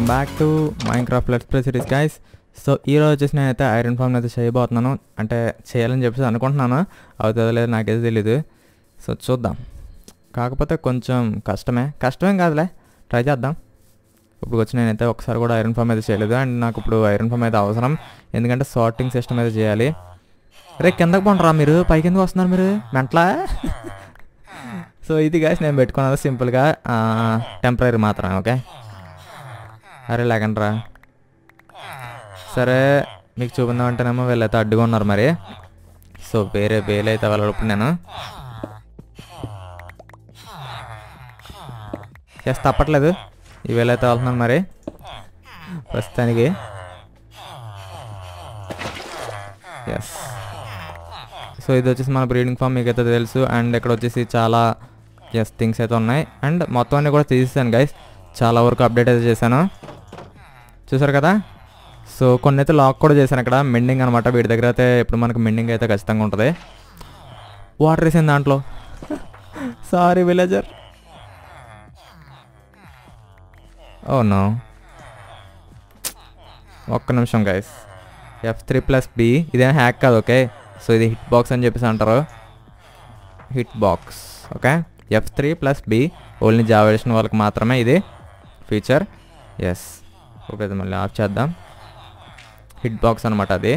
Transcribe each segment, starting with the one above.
welcome back to Minecraft let's play series guys so ఈ రోజు వచ్చేసి నేనైతే ఐరన్ ఫామ్ అయితే చేయబోతున్నాను అంటే చేయాలని చెప్పేసి అనుకుంటున్నాను అవుతుందో లేదో నాకైతే తెలీదు సో చూద్దాం కాకపోతే కొంచెం కష్టమే కష్టమేం కాదులే ట్రై చేద్దాం ఇప్పుడు వచ్చి నేనైతే ఒకసారి కూడా ఐరన్ ఫామ్ అయితే చేయలేదు అండ్ నాకు ఇప్పుడు ఐరన్ ఫామ్ అయితే అవసరం ఎందుకంటే సార్టింగ్ సిస్టమ్ అయితే చేయాలి రే కిందకి పోండిరా మీరు పైకి ఎందుకు వస్తున్నారు మీరు మెంట్లా సో ఇది గాయస్ నేను పెట్టుకున్నది సింపుల్గా టెంపరీ మాత్రమే ఓకే అరే లేకండ్రా సరే మీకు చూపిందామంటేనేమో వీళ్ళైతే అడ్డుగా ఉన్నారు మరి సో వేరే వేలు అయితే వెళ్ళడు ఇప్పుడు నేను ఎస్ తప్పట్లేదు ఈ వేలు అయితే వెళ్తున్నాను మరి ప్రస్తుతానికి ఎస్ సో ఇది వచ్చేసి మన బ్రీడింగ్ ఫామ్ మీకు అయితే తెలుసు అండ్ ఇక్కడ వచ్చేసి చాలా ఎస్ థింగ్స్ అయితే ఉన్నాయి అండ్ మొత్తం అన్ని కూడా తీసేసాను గైస్ చాలా వరకు అప్డేట్ అయితే చేశాను చూసారు కదా సో కొన్ని అయితే లాక్ కూడా చేశాను ఇక్కడ మెండింగ్ అనమాట వీటి దగ్గర అయితే ఇప్పుడు మనకు మెండింగ్ అయితే ఖచ్చితంగా ఉంటుంది వాటర్ వేసింది దాంట్లో సారీ విలేజర్ ఓ నో ఒక్క నిమిషం guys F three plus B ఇదేం హ్యాక్ కాదు ఓకే సో ఇది హిట్ బాక్స్ అని చెప్పేసి అంటారు hit box okay F three plus B only జావేషన్ వాళ్ళకి మాత్రమే ఇది ఫీచర్ ఎస్ ఇప్పుడైతే మళ్ళీ ఆఫ్ చేద్దాం హిట్ బాక్స్ అనమాట అది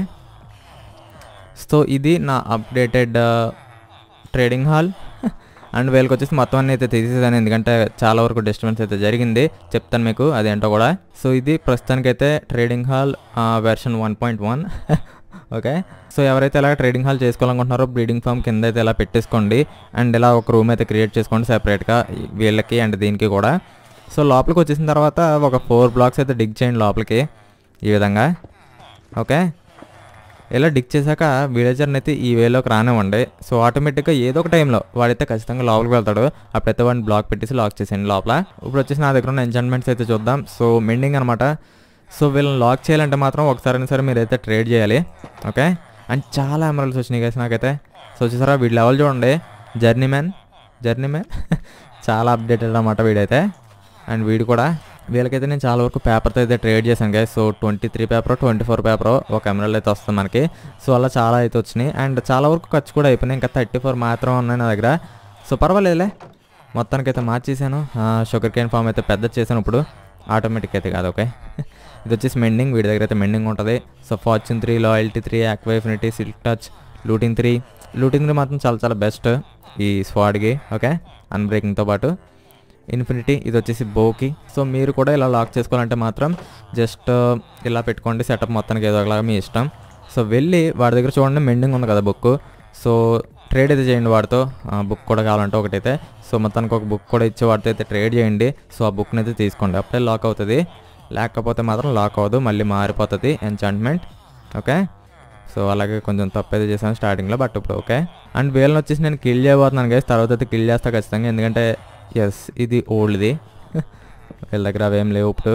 సో ఇది నా అప్డేటెడ్ ట్రేడింగ్ హాల్ అండ్ వీళ్ళకి వచ్చేసి మొత్తం అన్ని అయితే తీసేసాను ఎందుకంటే చాలా వరకు డిస్టర్బెన్స్ అయితే జరిగింది చెప్తాను మీకు అదేంటో కూడా సో ఇది ప్రస్తుతానికైతే trading hall version one point one okay so ఎవరైతే ఇలా ట్రేడింగ్ హాల్ చేసుకోవాలనుకుంటున్నారో బ్రీడింగ్ ఫామ్ కింద అయితే ఇలా పెట్టేసుకోండి అండ్ ఇలా ఒక రూమ్ అయితే క్రియేట్ చేసుకోండి సెపరేట్గా వీళ్ళకి అండ్ దీనికి కూడా సో లోపలికి వచ్చేసిన తర్వాత ఒక ఫోర్ బ్లాక్స్ అయితే డిగ్ చేయండి లోపలికి ఈ విధంగా ఓకే ఇలా డిక్ చేశాక విలేజర్ని అయితే ఈ వేలోకి రానివ్వండి సో ఆటోమేటిక్గా ఏదో ఒక టైంలో వాడైతే ఖచ్చితంగా లోపలికి వెళ్తాడు అప్పుడైతే వాడిని బ్లాక్ పెట్టేసి లాక్ చేసేయండి లోపల ఇప్పుడు వచ్చేసి నా దగ్గర ఉన్న ఎంజాయ్మెంట్స్ అయితే చూద్దాం సో మెండింగ్ అనమాట సో వీళ్ళని లాక్ చేయాలంటే మాత్రం ఒకసారి సరే మీరైతే ట్రేడ్ చేయాలి ఓకే అండ్ చాలా ఎమరల్స్ వచ్చినాయి కదా నాకైతే సో చూసారా వీడి లెవెల్ చూడండి జర్నీ మ్యాన్ జర్నీ మ్యాన్ చాలా అప్డేటెడ్ అనమాట వీడైతే అండ్ వీడు కూడా వీళ్ళకైతే నేను చాలా వరకు పేపర్తో అయితే ట్రేడ్ చేశాను కదా so twenty three paper twenty four paper ఒక ఎమరల్ అయితే వస్తుంది మనకి సో అలా చాలా అయితే వచ్చినాయి అండ్ చాలా వరకు ఖర్చు కూడా అయిపోయినాయి ఇంకా థర్టీ ఫోర్ మాత్రం ఉన్నాయి నా దగ్గర సో పర్వాలేదులే మొత్తానికి అయితే మార్చేసాను షుగర్ కేన్ ఫామ్ అయితే పెద్ద చేశాను ఇప్పుడు ఆటోమేటిక్ అయితే కాదు ఓకే ఇది వచ్చేసి మెండింగ్ వీడి దగ్గర అయితే మెండింగ్ ఉంటుంది so fortune three loyalty three aqua affinity silk touch looting three looting three మాత్రం చాలా చాలా బెస్ట్ ఈ స్వాడ్కి ఓకే అన్బ్రేకింగ్తో పాటు ఇన్ఫినిటీ ఇది వచ్చేసి బోకి సో మీరు కూడా ఇలా లాక్ చేసుకోవాలంటే మాత్రం జస్ట్ ఇలా పెట్టుకోండి సెటప్ మొత్తానికి ఏదో ఒకలాగా మీ ఇష్టం సో వెళ్ళి వాడి దగ్గర చూడండి మెండింగ్ ఉంది కదా బుక్ సో ట్రేడ్ అయితే చేయండి వాడితో బుక్ కూడా కావాలంటే ఒకటైతే సో మొత్తానికి ఒక బుక్ కూడా ఇచ్చి వాడితో అయితే ట్రేడ్ చేయండి సో ఆ బుక్ని అయితే తీసుకోండి అప్పుడే లాక్ అవుతుంది లేకపోతే మాత్రం లాక్ అవ్వదు మళ్ళీ మారిపోతుంది ఎంచాంట్మెంట్ ఓకే సో అలాగే కొంచెం తప్పు అయితే చేశాను స్టార్టింగ్లో బట్ ఇప్పుడు ఓకే అండ్ వీళ్ళని వచ్చేసి నేను కిల్ చేయబోతున్నాను గైస్ తర్వాత అయితే కిల్ చేస్తా ఖచ్చితంగా ఎందుకంటే ఎస్ ఇది ఓల్డ్ది వీళ్ళ దగ్గర అవేం లేవు ఇప్పుడు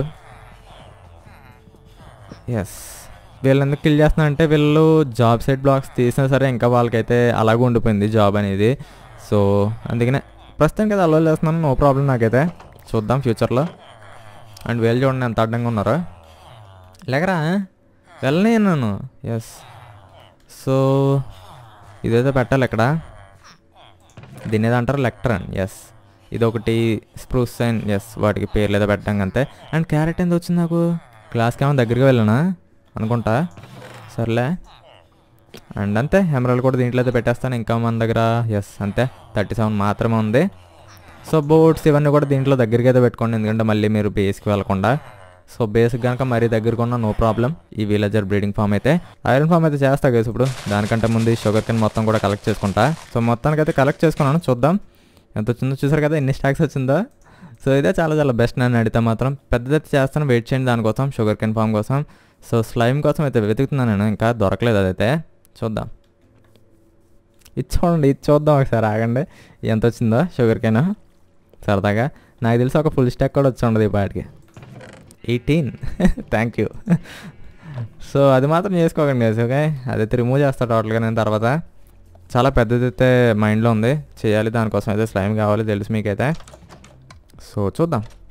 ఎస్ వీళ్ళు ఎందుకు కిల్ చేస్తున్నా అంటే వీళ్ళు జాబ్ సైట్ బ్లాక్స్ తీసినా సరే ఇంకా వాళ్ళకైతే అలాగే ఉండిపోయింది జాబ్ అనేది సో అందుకనే ప్రస్తుతానికి అయితే అలో చేస్తున్నాను నో ప్రాబ్లం నాకైతే చూద్దాం ఫ్యూచర్లో అండ్ వీళ్ళు చూడండి ఎంత అడ్డంగా ఉన్నారో లేకరా వెళ్ళనే నేను ఎస్ సో ఇదైతే పెట్టాలి ఇక్కడ దీని ఏదో అంటారు లెక్టరన్ ఎస్ ఇది ఒకటి స్ప్రూస్ అండ్ ఎస్ వాటికి పేర్లు ఏదో పెట్టాం అంతే అండ్ క్యారెట్ ఎంత వచ్చింది నాకు క్లాస్కి ఏమైనా దగ్గరికి వెళ్ళానా అనుకుంటా సర్లే అండ్ అంతే ఎమరాల్ కూడా దీంట్లో అయితే పెట్టేస్తాను ఇంకా మన దగ్గర ఎస్ అంతే థర్టీ సెవెన్ మాత్రమే ఉంది సో బోట్స్ ఇవన్నీ కూడా దీంట్లో దగ్గరికి అయితే పెట్టుకోండి ఎందుకంటే మళ్ళీ మీరు బేస్కి వెళ్ళకుండా సో బేసిక్ కనుక మరీ దగ్గరకు ఉన్న నో ప్రాబ్లం ఈ విలేజర్ బ్రీడింగ్ ఫామ్ అయితే ఐరన్ ఫామ్ అయితే చేస్తా కదా ఇప్పుడు దానికంటే ముందు ఈ షుగర్ కింద మొత్తం కూడా కలెక్ట్ చేసుకుంటా సో మొత్తానికి అయితే కలెక్ట్ చేసుకున్నాను చూద్దాం ఎంత వచ్చిందో చూసారు కదా ఎన్ని స్టాక్స్ వచ్చిందో సో ఇదే చాలా చాలా బెస్ట్ నన్ను అడిగితే మాత్రం పెద్దదైతే చేస్తాను వెయిట్ చేయండి దానికోసం షుగర్ కెన్ ఫామ్ కోసం సో స్లైమ్ కోసం అయితే వెతుకుతున్నాను నేను ఇంకా దొరకలేదు అదైతే చూద్దాం ఇది చూడండి ఇది చూద్దాం ఒకసారి ఆగండి ఎంత వచ్చిందో షుగర్ కేన్ సరదాగా నాకు తెలిసి ఒక ఫుల్ స్టాక్ కూడా వచ్చి ఉండదు ఈ పాటికి ఎయిటీన్ థ్యాంక్ యూ సో అది మాత్రం చేసుకోకండి guys, ఓకే అదైతే రిమూవ్ చేస్తా టోటల్గా నేను తర్వాత చాలా పెద్దది అయితే మైండ్లో ఉంది చేయాలి దానికోసం అయితే స్లైమ్ కావాలి తెలుసు మీకైతే సో చూద్దాం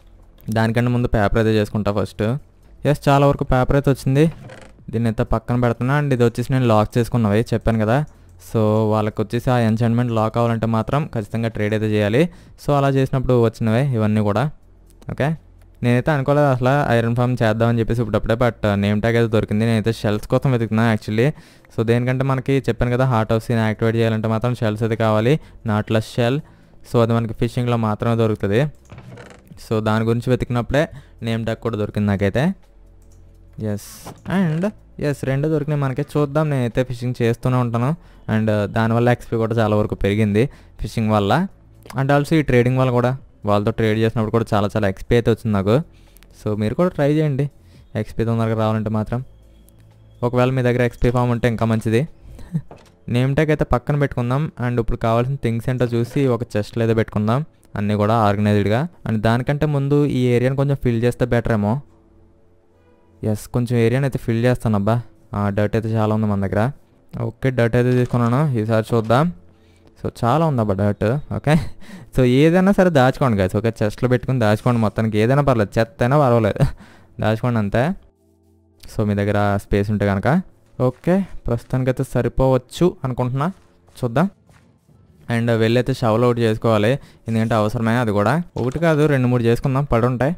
దానికంటే ముందు పేపర్ అయితే చేసుకుంటా ఫస్ట్ ఎస్ చాలా వరకు పేపర్ అయితే వచ్చింది దీన్ని అయితే పక్కన పెడుతున్నా అండ్ ఇది వచ్చేసి నేను లాక్ చేసుకున్నవి చెప్పాను కదా సో వాళ్ళకి వచ్చేసి ఆ ఎంచాన్మెంట్ లాక్ అవ్వాలంటే మాత్రం ఖచ్చితంగా ట్రేడ్ అయితే చేయాలి సో అలా చేసినప్పుడు వచ్చినవే ఇవన్నీ కూడా ఓకే నేనైతే అనుకోలేదు అసలు ఐరన్ ఫామ్ చేద్దామని చెప్పేసి ఇప్పుడప్పుడే బట్ నేమ్ ట్యాగ్ అయితే దొరికింది నేనైతే షెల్స్ కోసం వెతుకుతున్నా యాక్చువల్లీ సో దేనికంటే మనకి చెప్పాను కదా హార్ట్ హౌస్ యాక్టివేట్ చేయాలంటే మాత్రం షెల్స్ అయితే కావాలి నాట్లెస్ షెల్ సో అది మనకి ఫిషింగ్లో మాత్రమే దొరుకుతుంది సో దాని గురించి వెతికినప్పుడే నేమ్ ట్యాగ్ కూడా దొరికింది నాకైతే ఎస్ అండ్ ఎస్ రెండు దొరికినాయి మనకి చూద్దాం నేనైతే ఫిషింగ్ చేస్తూనే ఉంటాను అండ్ దానివల్ల ఎక్స్పీ కూడా చాలా వరకు పెరిగింది ఫిషింగ్ వల్ల అండ్ ఆల్సో ఈ ట్రేడింగ్ వల్ల కూడా వాళ్ళతో ట్రేడ్ చేసినప్పుడు కూడా చాలా చాలా ఎక్స్పీ అయితే వచ్చింది నాకు సో మీరు కూడా ట్రై చేయండి ఎక్స్పీ తొందరగా రావాలంటే మాత్రం ఒకవేళ మీ దగ్గర ఎక్స్పీ ఫామ్ ఉంటే ఇంకా మంచిది నేమ్ ట్యాగ్ అయితే పక్కన పెట్టుకుందాం అండ్ ఇప్పుడు కావాల్సిన థింగ్స్ ఏంటో చూసి ఒక చెస్ట్లో అయితే పెట్టుకుందాం అన్నీ కూడా ఆర్గనైజ్డ్గా అండ్ దానికంటే ముందు ఈ ఏరియాని కొంచెం ఫిల్ చేస్తే బెటర్ ఏమో ఎస్ కొంచెం ఏరియాని అయితే ఫిల్ చేస్తాను అబ్బా డర్ట్ అయితే చాలా ఉంది మన దగ్గర ఓకే డర్ట్ అయితే తీసుకున్నాను ఈసారి చూద్దాం సో చాలా ఉంది అబ్బా డర్ట్ ఓకే సో ఏదైనా సరే దాచుకోండి గాయస్ ఓకే చెస్ట్లో పెట్టుకుని దాచుకోండి మొత్తానికి ఏదైనా పర్లేదు చెత్త అయినా పర్వాలేదు దాచుకోండి అంతే సో మీ దగ్గర స్పేస్ ఉంటే కనుక ఓకే ప్రస్తుతానికైతే సరిపోవచ్చు అనుకుంటున్నా చూద్దాం అండ్ వెళ్ళైతే షవల్ అవుట్ చేసుకోవాలి ఎందుకంటే అవసరమే అది కూడా ఒకటి కాదు రెండు మూడు చేసుకుందాం పడి ఉంటాయి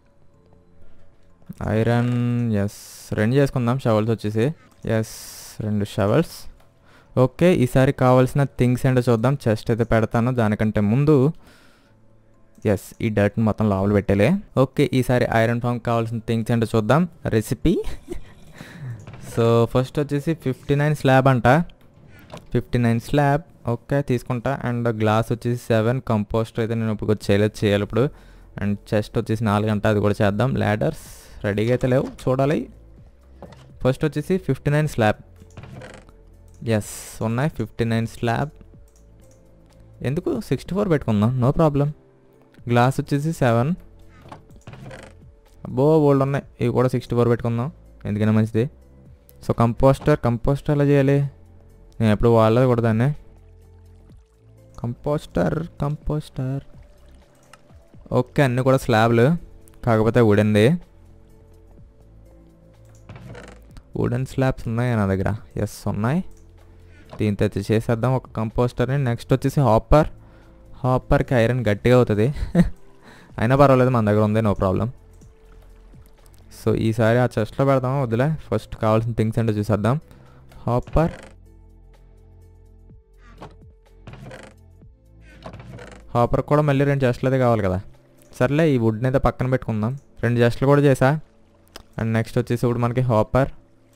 ఐరన్ ఎస్ రెండు చేసుకుందాం షవల్స్ వచ్చేసి ఎస్ రెండు షవల్స్ ఓకే ఈసారి కావాల్సిన థింగ్స్ ఏంటో చూద్దాం చెస్ట్ అయితే పెడతాను దానికంటే ముందు ఎస్ ఈ డర్ట్ని మొత్తం లోపల పెట్టాలి ఓకే ఈసారి ఐరన్ ఫామ్ కావాల్సిన థింగ్స్ ఏంటో చూద్దాం రెసిపీ సో ఫస్ట్ వచ్చేసి ఫిఫ్టీ నైన్ స్లాబ్ అంట ఫిఫ్టీ నైన్ స్లాబ్ ఓకే తీసుకుంటా అండ్ గ్లాస్ వచ్చేసి సెవెన్ కంపోస్టర్ అయితే నేను ఇప్పుడు చేయలేదు చేయాలి ఇప్పుడు అండ్ చెస్ట్ వచ్చేసి నాలుగు గంట అది కూడా చేద్దాం ల్యాడర్స్ రెడీగా అయితే లేవు చూడాలి ఫస్ట్ వచ్చేసి ఫిఫ్టీ నైన్ స్లాబ్ ఎస్ ఉన్నాయి ఫిఫ్టీ నైన్ స్లాబ్ ఎందుకు సిక్స్టీ ఫోర్ పెట్టుకుందాం నో ప్రాబ్లం గ్లాస్ వచ్చేసి సెవెన్ అబ్బో ఓల్డ్ ఉన్నాయి ఇవి కూడా సిక్స్టీ ఫోర్ పెట్టుకుందాం ఎందుకైనా మంచిది సో కంపోస్టర్ కంపోస్టర్ ఎలా చేయాలి నేను ఎప్పుడు వాడలేదు కూడా దాన్ని కంపోస్టర్ కంపోస్టర్ ఓకే అన్నీ కూడా స్లాబ్లు కాకపోతే వుడెన్ది వుడెన్ స్లాబ్స్ ఉన్నాయి నా దగ్గర ఎస్ ఉన్నాయి దీంతో అయితే చేసేద్దాం ఒక కంపోస్టర్ని నెక్స్ట్ వచ్చేసి హాపర్ హాపర్కి ఐరన్ గట్టిగా అవుతుంది అయినా పర్వాలేదు మన దగ్గర ఉంది నో ప్రాబ్లం సో ఈసారి ఆ చెస్ట్లో పెడదామా వద్దులే ఫస్ట్ కావాల్సిన థింగ్స్ ఏంటో చూసేద్దాం హాపర్ హాపర్ కూడా మళ్ళీ రెండు చెస్ట్లు అయితే కావాలి కదా సర్లే ఈ వుడ్ని అయితే పక్కన పెట్టుకుందాం రెండు చెస్ట్లు కూడా చేసా అండ్ నెక్స్ట్ వచ్చేసి ఇప్పుడు మనకి హాపర్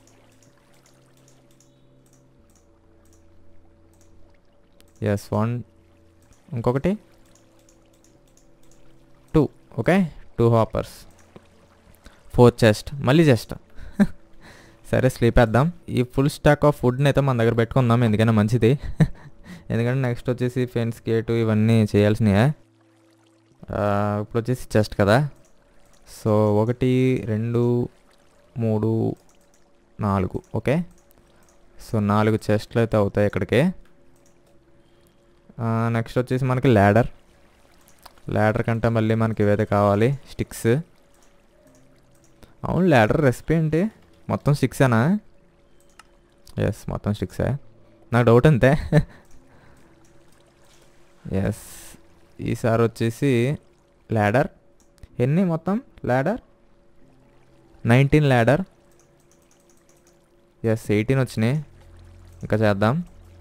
ఎస్ వన్ ఇంకొకటి two okay two hoppers four chest మళ్ళీ చెస్ట్ సరే స్లీప్ వేద్దాం ఈ ఫుల్ స్టాక్ ఆఫ్ ఫుడ్ని అయితే మన దగ్గర పెట్టుకుందాం ఎందుకైనా మంచిది ఎందుకంటే నెక్స్ట్ వచ్చేసి ఫెన్స్ గేటు ఇవన్నీ చేయాల్సినవే ఇప్పుడు వచ్చేసి చెస్ట్ కదా సో ఒకటి రెండు మూడు నాలుగు ఓకే సో నాలుగు చెస్ట్లు అయితే అవుతాయి ఇక్కడికి నెక్స్ట్ వచ్చేసి మనకి ల్యాడర్ ల్యాడర్ కంటే మళ్ళీ మనకి ఇవైతే కావాలి స్టిక్స్ అవును ల్యాడర్ రెసిపీ ఏంటి మొత్తం స్టిక్సేనా ఎస్ మొత్తం స్టిక్సే నాకు డౌట్ అంతే ఎస్ ఈసారి వచ్చేసి ల్యాడర్ ఎన్ని మొత్తం ladder nineteen ladders eighteen వచ్చినాయి ఇంకా చేద్దాం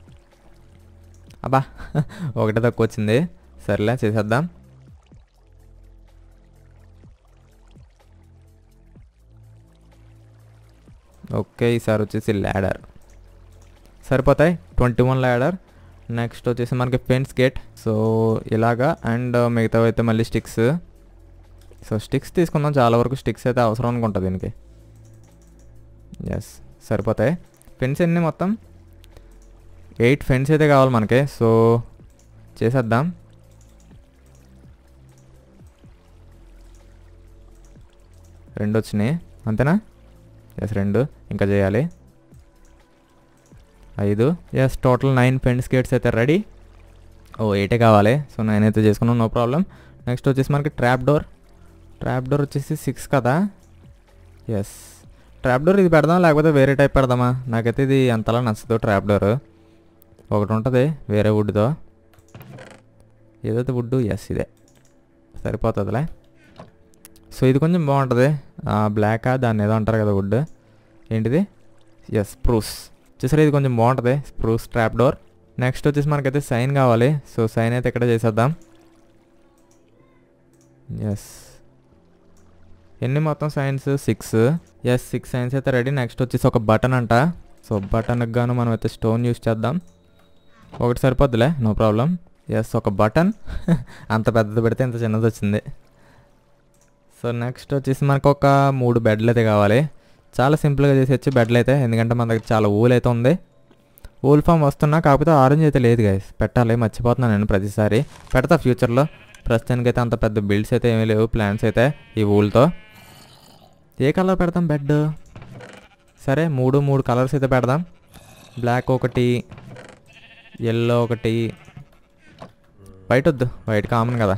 అబ్బా ఒకటే తక్కువ వచ్చింది సర్లే చేసేద్దాం ఓకే ఈసారి వచ్చేసి ల్యాడర్ సరిపోతాయి ట్వంటీ వన్ ల్యాడర్ నెక్స్ట్ వచ్చేసి మనకి ఫెన్స్ గేట్ సో ఇలాగా అండ్ మిగతావి అయితే మళ్ళీ స్టిక్స్ సో స్టిక్స్ తీసుకుందాం చాలా వరకు స్టిక్స్ అయితే అవసరం అనుకుంటా దీనికి ఎస్ సరిపోతాయి ఫెన్స్ ఎన్ని మొత్తం ఎయిట్ ఫెన్స్ అయితే కావాలి మనకి సో చేసేద్దాం రెండు వచ్చినాయి అంతేనా ఎస్ రెండు ఇంకా చేయాలి ఐదు yes total nine fence gates అయితే రెడీ ఓ ఎయిటే కావాలి సో నైన్ అయితే చేసుకున్నాం నో ప్రాబ్లం నెక్స్ట్ వచ్చేసి మనకి ట్రాప్ డోర్ ట్రాప్ డోర్ వచ్చేసి సిక్స్ కదా ఎస్ ట్రాప్ డోర్ ఇది పెడదాం లేకపోతే వేరే టైప్ పెడదామా నాకైతే ఇది అంతలా నచ్చదు ట్రాప్ డోర్ ఒకటి ఉంటుంది వేరే వుడ్తో ఏదైతే వుడ్ ఎస్ ఇదే సరిపోతుందిలే సో ఇది కొంచెం బాగుంటుంది బ్లాకా దాన్ని ఏదో అంటారు కదా వుడ్ ఏంటిది ఎస్ స్ప్రూస్ చూసారా ఇది కొంచెం బాగుంటుంది స్ప్రూస్ ట్రాప్ డోర్ నెక్స్ట్ వచ్చేసి మనకైతే సైన్ కావాలి సో సైన్ అయితే ఇక్కడ చేసేద్దాం ఎస్ ఎన్ని మొత్తం signs six yes six signs అయితే రెడీ నెక్స్ట్ వచ్చేసి ఒక బటన్ అంట సో బటన్కి గాను మనం అయితే స్టోన్ యూస్ చేద్దాం ఒకటి సరిపోద్దులే నో ప్రాబ్లం ఎస్ ఒక బటన్ అంత పెద్దది పెడితే ఇంత చిన్నది వచ్చింది సో నెక్స్ట్ వచ్చేసి మనకు ఒక మూడు బెడ్లు అయితే కావాలి చాలా సింపుల్గా చేసేయచ్చు బెడ్లు అయితే ఎందుకంటే మన దగ్గర చాలా ఊల్ అయితే ఉంది ఊల్ ఫామ్ వస్తున్నా కాకపోతే ఆరెంజ్ అయితే లేదు గైస్ పెట్టాలి మర్చిపోతున్నాను నేను ప్రతిసారి పెడతా ఫ్యూచర్లో ప్రస్తుతానికైతే అంత పెద్ద బిల్డ్స్ అయితే ఏమీ లేవు ప్లాన్స్ అయితే ఈ ఊల్తో ఏ కలర్ పెడదాం బెడ్ సరే మూడు మూడు కలర్స్ అయితే పెడదాం బ్లాక్ ఒకటి ఎల్లో ఒకటి వైట్ వద్దు వైట్ కామన్ కదా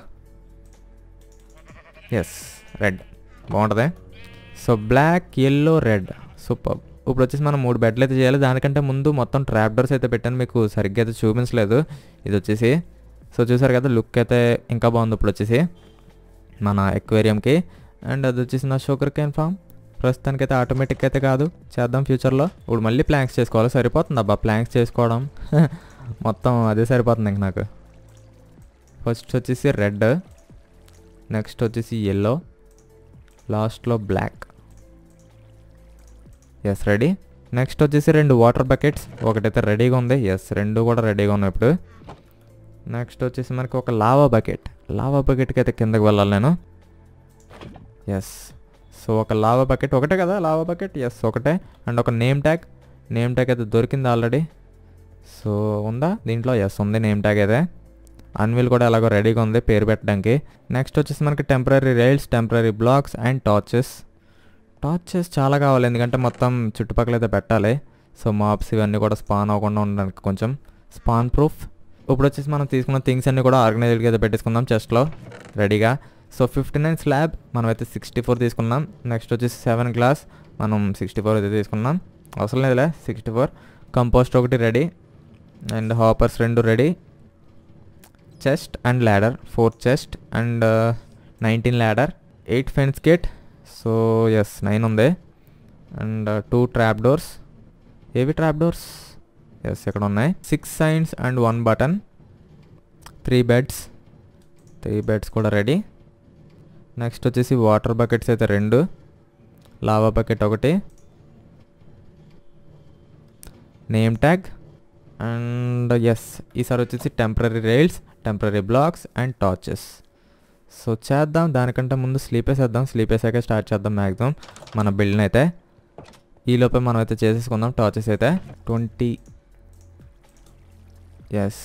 ఎస్ రెడ్ బాగుంటుంది so black yellow red super ఇప్పుడు వచ్చేసి మనం మూడు బెడ్లు అయితే చేయాలి దానికంటే ముందు మొత్తం ట్రాప్ డోర్స్ అయితే పెట్టాను మీకు సరిగ్గా అయితే చూపించలేదు ఇది వచ్చేసి సో చూసారు కదా లుక్ అయితే ఇంకా బాగుంది ఇప్పుడు వచ్చేసి మన ఎక్వేరియంకి అండ్ అది వచ్చేసి నా షుగర్ కేన్ ఫామ్ ప్రస్తుతానికైతే ఆటోమేటిక్ అయితే కాదు చేద్దాం ఫ్యూచర్లో ఇప్పుడు మళ్ళీ ప్లాంక్స్ చేసుకోవాలి సరిపోతుంది అబ్బా ప్లాంక్స్ చేసుకోవడం మొత్తం అదే సరిపోతుంది ఇంక నాకు ఫస్ట్ వచ్చేసి రెడ్ నెక్స్ట్ వచ్చేసి ఎల్లో లాస్ట్లో బ్లాక్ ఎస్ రెడీ నెక్స్ట్ వచ్చేసి రెండు వాటర్ బకెట్స్ ఒకటైతే రెడీగా ఉంది ఎస్ రెండు కూడా రెడీగా ఉన్నాయి ఇప్పుడు నెక్స్ట్ వచ్చేసి మనకి ఒక లావా బకెట్ లావా బకెట్కి అయితే కిందకి వెళ్ళాలి నేను ఎస్ సో ఒక లావా బకెట్ ఒకటే కదా లావా బకెట్ ఎస్ ఒకటే అండ్ ఒక నేమ్ ట్యాగ్ నేమ్ ట్యాగ్ అయితే దొరికింది ఆల్రెడీ సో ఉందా దీంట్లో ఎస్ ఉంది నేమ్ ట్యాగ్ అయితే అన్విల్ కూడా ఎలాగో రెడీగా ఉంది పేరు పెట్టడానికి నెక్స్ట్ వచ్చేసి మనకి temporary rails temporary blocks and torches torches చాలా కావాలి ఎందుకంటే మొత్తం చుట్టుపక్కల అయితే పెట్టాలి సో మాప్స్ ఇవన్నీ కూడా స్పాన్ అవ్వకుండా ఉండడానికి కొంచెం స్పాన్ ప్రూఫ్ ఇప్పుడు వచ్చేసి మనం తీసుకున్న థింగ్స్ అన్ని కూడా ఆర్గనైజ్డ్గా అయితే పెట్టేసుకుందాం చెస్ట్లో రెడీగా సో ఫిఫ్టీ నైన్ స్లాబ్ మనం అయితే సిక్స్టీ ఫోర్ తీసుకున్నాం నెక్స్ట్ వచ్చేసి సెవెన్ గ్లాస్ మనం సిక్స్టీ ఫోర్ అయితే తీసుకున్నాం అవసరం లేదులే సిక్స్టీ ఫోర్ కంపోస్ట్ ఒకటి రెడీ అండ్ హాపర్స్ రెండు ready chest and ladder four chest and nineteen ladder eight fence gate so yes nine ఉంది అండ్ టూ ట్రాప్ డోర్స్ ఏవి ట్రాప్ డోర్స్ ఎస్ ఇక్కడ ఉన్నాయి six signs and one button three beds three beds కూడా ready next వచ్చేసి water buckets అయితే రెండు lava bucket ఒకటి name tag and yes ఈసారి వచ్చేసి temporary rails temporary blocks and torches so చేద్దాం దానికంటే ముందు స్లీప్ వేసేద్దాం స్లీప్ వేసాకే స్టార్ట్ చేద్దాం మ్యాక్సిమం మన బిల్డ్ని అయితే ఈ లోపే మనం అయితే చేసేసుకుందాం టార్చెస్ అయితే ట్వంటీ ఎస్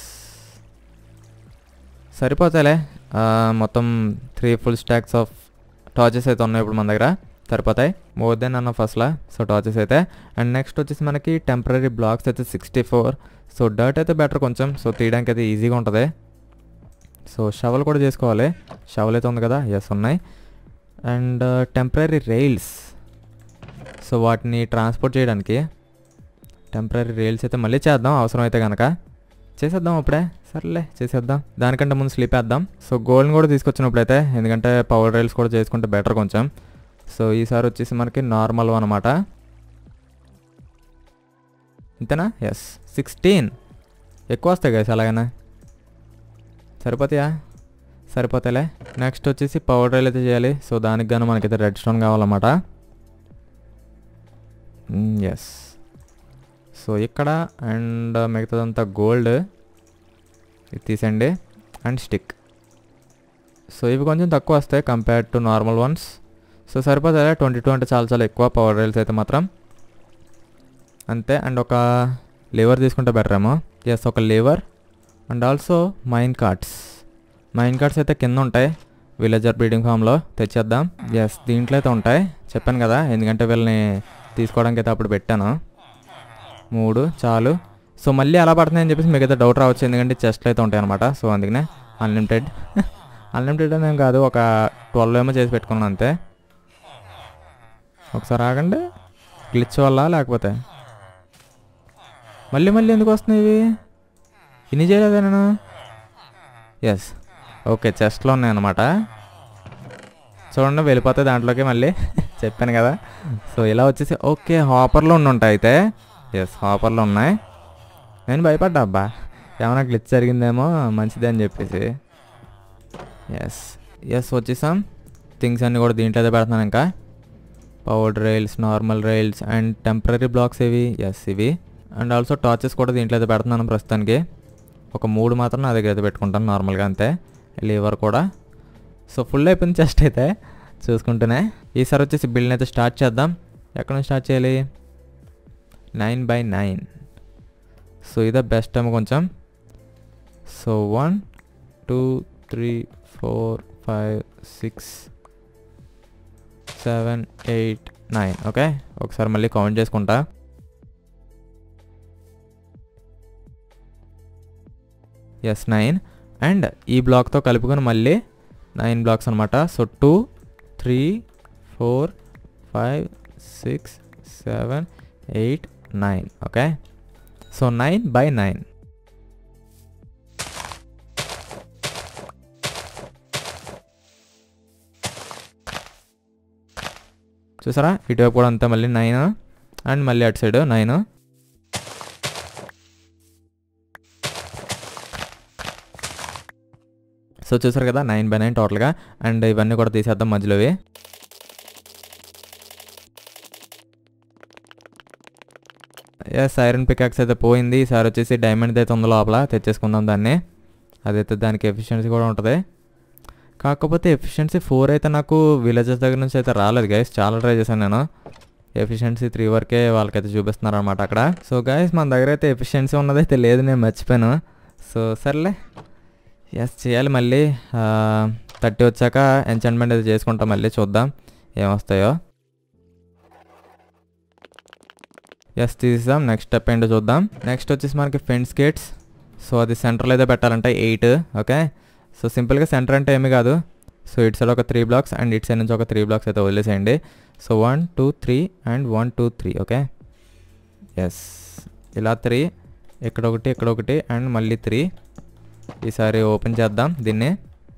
సరిపోతాయిలే ఆ, మొత్తం three full stacks of torches అయితే ఉన్నాయి ఇప్పుడు మన దగ్గర సరిపోతాయి మోర్ దెన్ అన్న ఫస్ట్లా సో టార్చెస్ అయితే అండ్ నెక్స్ట్ వచ్చేసి మనకి టెంపరీ బ్లాక్స్ అయితే సిక్స్టీ ఫోర్ సో డర్ట్ అయితే బెటర్ కొంచెం సో తీయడానికి అయితే ఈజీగా ఉంటుంది సో షవల్ కూడా చేసుకోవాలి షవల్ అయితే ఉంది కదా ఎస్ ఉన్నాయి అండ్ టెంపరీ రైల్స్ సో వాటిని ట్రాన్స్పోర్ట్ చేయడానికి టెంపరీ రైల్స్ అయితే మళ్ళీ చేద్దాం అవసరం అయితే కనుక చేసేద్దాం అప్పుడే సర్లే చేసేద్దాం దానికంటే ముందు స్లీప్ వేద్దాం సో గోల్డ్ని కూడా తీసుకొచ్చినప్పుడైతే ఎందుకంటే పవర్ రైల్స్ కూడా చేసుకుంటే బెటర్ కొంచెం సో ఈసారి వచ్చేసి మనకి నార్మల్ అనమాట ఇంతేనా ఎస్ సిక్స్టీన్ ఎక్కువ వస్తాయి కదా అలాగైనా సరిపోతాయా సరిపోతాయిలే నెక్స్ట్ వచ్చేసి పవర్ రైల్ అయితే చేయాలి సో దానికి గాను మనకైతే రెడ్ స్టోన్ కావాలన్నమాట ఎస్ సో ఇక్కడ అండ్ మిగతాదంతా గోల్డ్ ఇది తీసండి అండ్ స్టిక్ సో ఇవి కొంచెం తక్కువ వస్తాయి compare to normal ones so సరిపోతాయి ట్వంటీ టూ అంటే చాలా చాలా ఎక్కువ పవర్ రైల్స్ అయితే మాత్రం అంతే అండ్ ఒక లివర్ తీసుకుంటే బెటర్ ఏమో ఎస్ ఒక lever and also minecarts minecarts అయితే కింద ఉంటాయి విలేజర్ బ్రీడింగ్ ఫామ్లో తెచ్చేద్దాం ఎస్ దీంట్లో అయితే ఉంటాయి చెప్పాను కదా ఎందుకంటే వీళ్ళని తీసుకోవడానికి అయితే అప్పుడు పెట్టాను మూడు చాలు సో మళ్ళీ అలా పడుతుంది అని చెప్పేసి మీకు అయితే డౌట్ రావచ్చు ఎందుకంటే చెస్ట్లు అయితే ఉంటాయి అనమాట సో అందుకనే అన్లిమిటెడ్ అన్లిమిటెడ్ అని ఏం కాదు ఒక ట్వెల్వ్ ఏమో చేసి పెట్టుకున్నాను అంతే ఒకసారి ఆగండి గ్లిచ్ వల్ల లేకపోతే మళ్ళీ మళ్ళీ ఎందుకు వస్తున్నాయి ఇవి ఇన్ని చేయలేదా నేను ఎస్ ఓకే చెస్ట్లో ఉన్నాయన్నమాట చూడండి వెళ్ళిపోతే దాంట్లోకి మళ్ళీ చెప్పాను కదా సో ఇలా వచ్చేసి ఓకే హాపర్లో ఉండి ఉంటాయి అయితే ఎస్ హాపర్లో ఉన్నాయి నేను భయపడ్డా అబ్బా ఏమైనా గ్లిచ్ జరిగిందేమో మంచిది అని చెప్పేసి ఎస్ ఎస్ వచ్చేసాం థింగ్స్ అన్నీ కూడా దీంట్లో అయితే పెడుతున్నాను ఇంకా powered rails normal rails and temporary blocks ఇవి ఎస్ ఇవి అండ్ ఆల్సో టార్చెస్ కూడా దీంట్లో అయితే పెడుతున్నాను ప్రస్తుతానికి ఒక మూడు మాత్రం నా దగ్గర అయితే పెట్టుకుంటాను నార్మల్గా అంతే లీవర్ కూడా సో ఫుల్ అయిపోయింది చెస్ట్ అయితే చూసుకుంటూనే ఈసారి వచ్చేసి బిల్డ్ని అయితే స్టార్ట్ చేద్దాం ఎక్కడ నుంచి స్టార్ట్ చేయాలి నైన్ బై నైన్ సో ఇదే బెస్ట్ ఏమో కొంచెం so one two three four five six seven eight nine okay ఒకసారి మళ్ళీ కౌంట్ చేసుకుంటా ఎస్ నైన్ అండ్ ఈ బ్లాక్తో కలుపుకొని మళ్ళీ నైన్ బ్లాక్స్ అనమాట so two three four five six seven eight nine okay so nine by nine చూసారా ఇటువైపు కూడా అంతా మళ్ళీ నైన్ అండ్ మళ్ళీ అటు సైడ్ నైన్ సో చూసారు కదా నైన్ బై నైన్ టోటల్గా అండ్ ఇవన్నీ కూడా తీసేద్దాం మధ్యలోవి ఎస్ ఐరన్ పికాక్స్ అయితే పోయింది ఈసారి వచ్చేసి డైమండ్ అయితే ఉంది లోపల తెచ్చేసుకుందాం దాన్ని అదైతే దానికి ఎఫిషియన్సీ కూడా ఉంటుంది కాకపోతే ఎఫిషియన్సీ ఫోర్ అయితే నాకు విలేజెస్ దగ్గర నుంచి అయితే రాలేదు గైస్ చాలా ట్రై చేశాను నేను ఎఫిషియన్సీ త్రీ వరకే వాళ్ళకైతే చూపిస్తున్నారు అనమాట అక్కడ సో గైస్ మన దగ్గర అయితే ఎఫిషియన్సీ ఉన్నదైతే లేదు నేను మర్చిపోయాను సో సర్లే ఎస్ చేయాలి మళ్ళీ థర్టీ వచ్చాక ఎంచంట్మెంట్ అయితే చేసుకుంటాం మళ్ళీ చూద్దాం ఏమొస్తాయో ఎస్ తీసాం నెక్స్ట్ స్టెప్ ఏంటో చూద్దాం నెక్స్ట్ వచ్చేసి మనకి ఫెన్స్ గేట్స్ సో అది సెంటర్లో అయితే పెట్టాలంటే ఎయిట్ ఓకే సో సింపుల్గా సెంటర్ అంటే ఏమీ కాదు సో ఇటు సైడ్ ఒక త్రీ బ్లాక్స్ అండ్ ఇటు సైడ్ నుంచి ఒక త్రీ బ్లాక్స్ అయితే వదిలేసేయండి so one two three and one two three okay yes ఇలా త్రీ ఇక్కడ ఒకటి ఇక్కడ ఒకటి అండ్ మళ్ళీ త్రీ ఈసారి ఓపెన్ చేద్దాం దీన్ని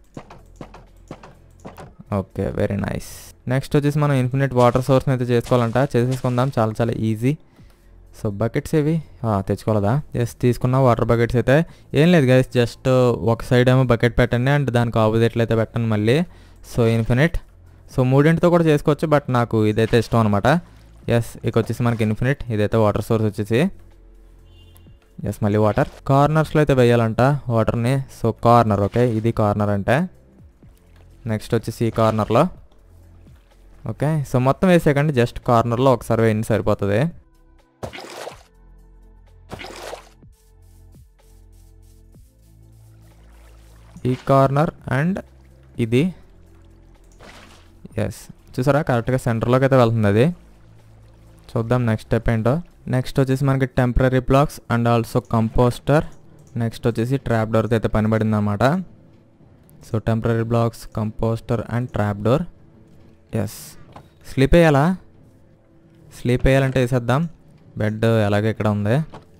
ఓకే వెరీ నైస్ నెక్స్ట్ వచ్చేసి మనం ఇన్ఫినిట్ వాటర్ సోర్స్ని అయితే చేసుకోవాలంట చేసేసుకుందాం చాలా చాలా ఈజీ సో బకెట్స్ ఏవి తెచ్చుకోలేదా జస్ట్ తీసుకున్న వాటర్ బకెట్స్ అయితే ఏం లేదు గైస్ జస్ట్ ఒక సైడ్ ఏమో బకెట్ పెట్టండి అండ్ దానికి ఆపోజిట్లో అయితే పెట్టండి మళ్ళీ సో ఇన్ఫినిట్ సో మూడింటితో కూడా చేసుకోవచ్చు బట్ నాకు ఇదైతే ఇష్టం అనమాట ఎస్ ఇక వచ్చేసి మనకి ఇన్ఫినిట్ ఇదైతే వాటర్ సోర్స్ వచ్చేసి ఎస్ మళ్ళీ వాటర్ కార్నర్స్లో అయితే వేయాలంట వాటర్ని సో కార్నర్ ఓకే ఇది కార్నర్ అంటే నెక్స్ట్ వచ్చేసి ఈ కార్నర్లో ఓకే సో మొత్తం వేసేయకండి జస్ట్ కార్నర్లో ఒకసారి వేయండి సరిపోతుంది ఈ కార్నర్ అండ్ ఇది ఎస్ చూసారా కరెక్ట్గా సెంటర్లోకి అయితే వెళ్తుంది అది చూద్దాం నెక్స్ట్ స్టెప్ ఏంటో నెక్స్ట్ వచ్చేసి మనకి temporary blocks and also composter next వచ్చేసి ట్రాప్ డోర్తో అయితే పని పడింది అనమాట so temporary blocks composter and trap door yes sleep వేయాలా స్లీప్ వేయాలంటే వేసేద్దాం బెడ్ ఎలాగో ఇక్కడ ఉంది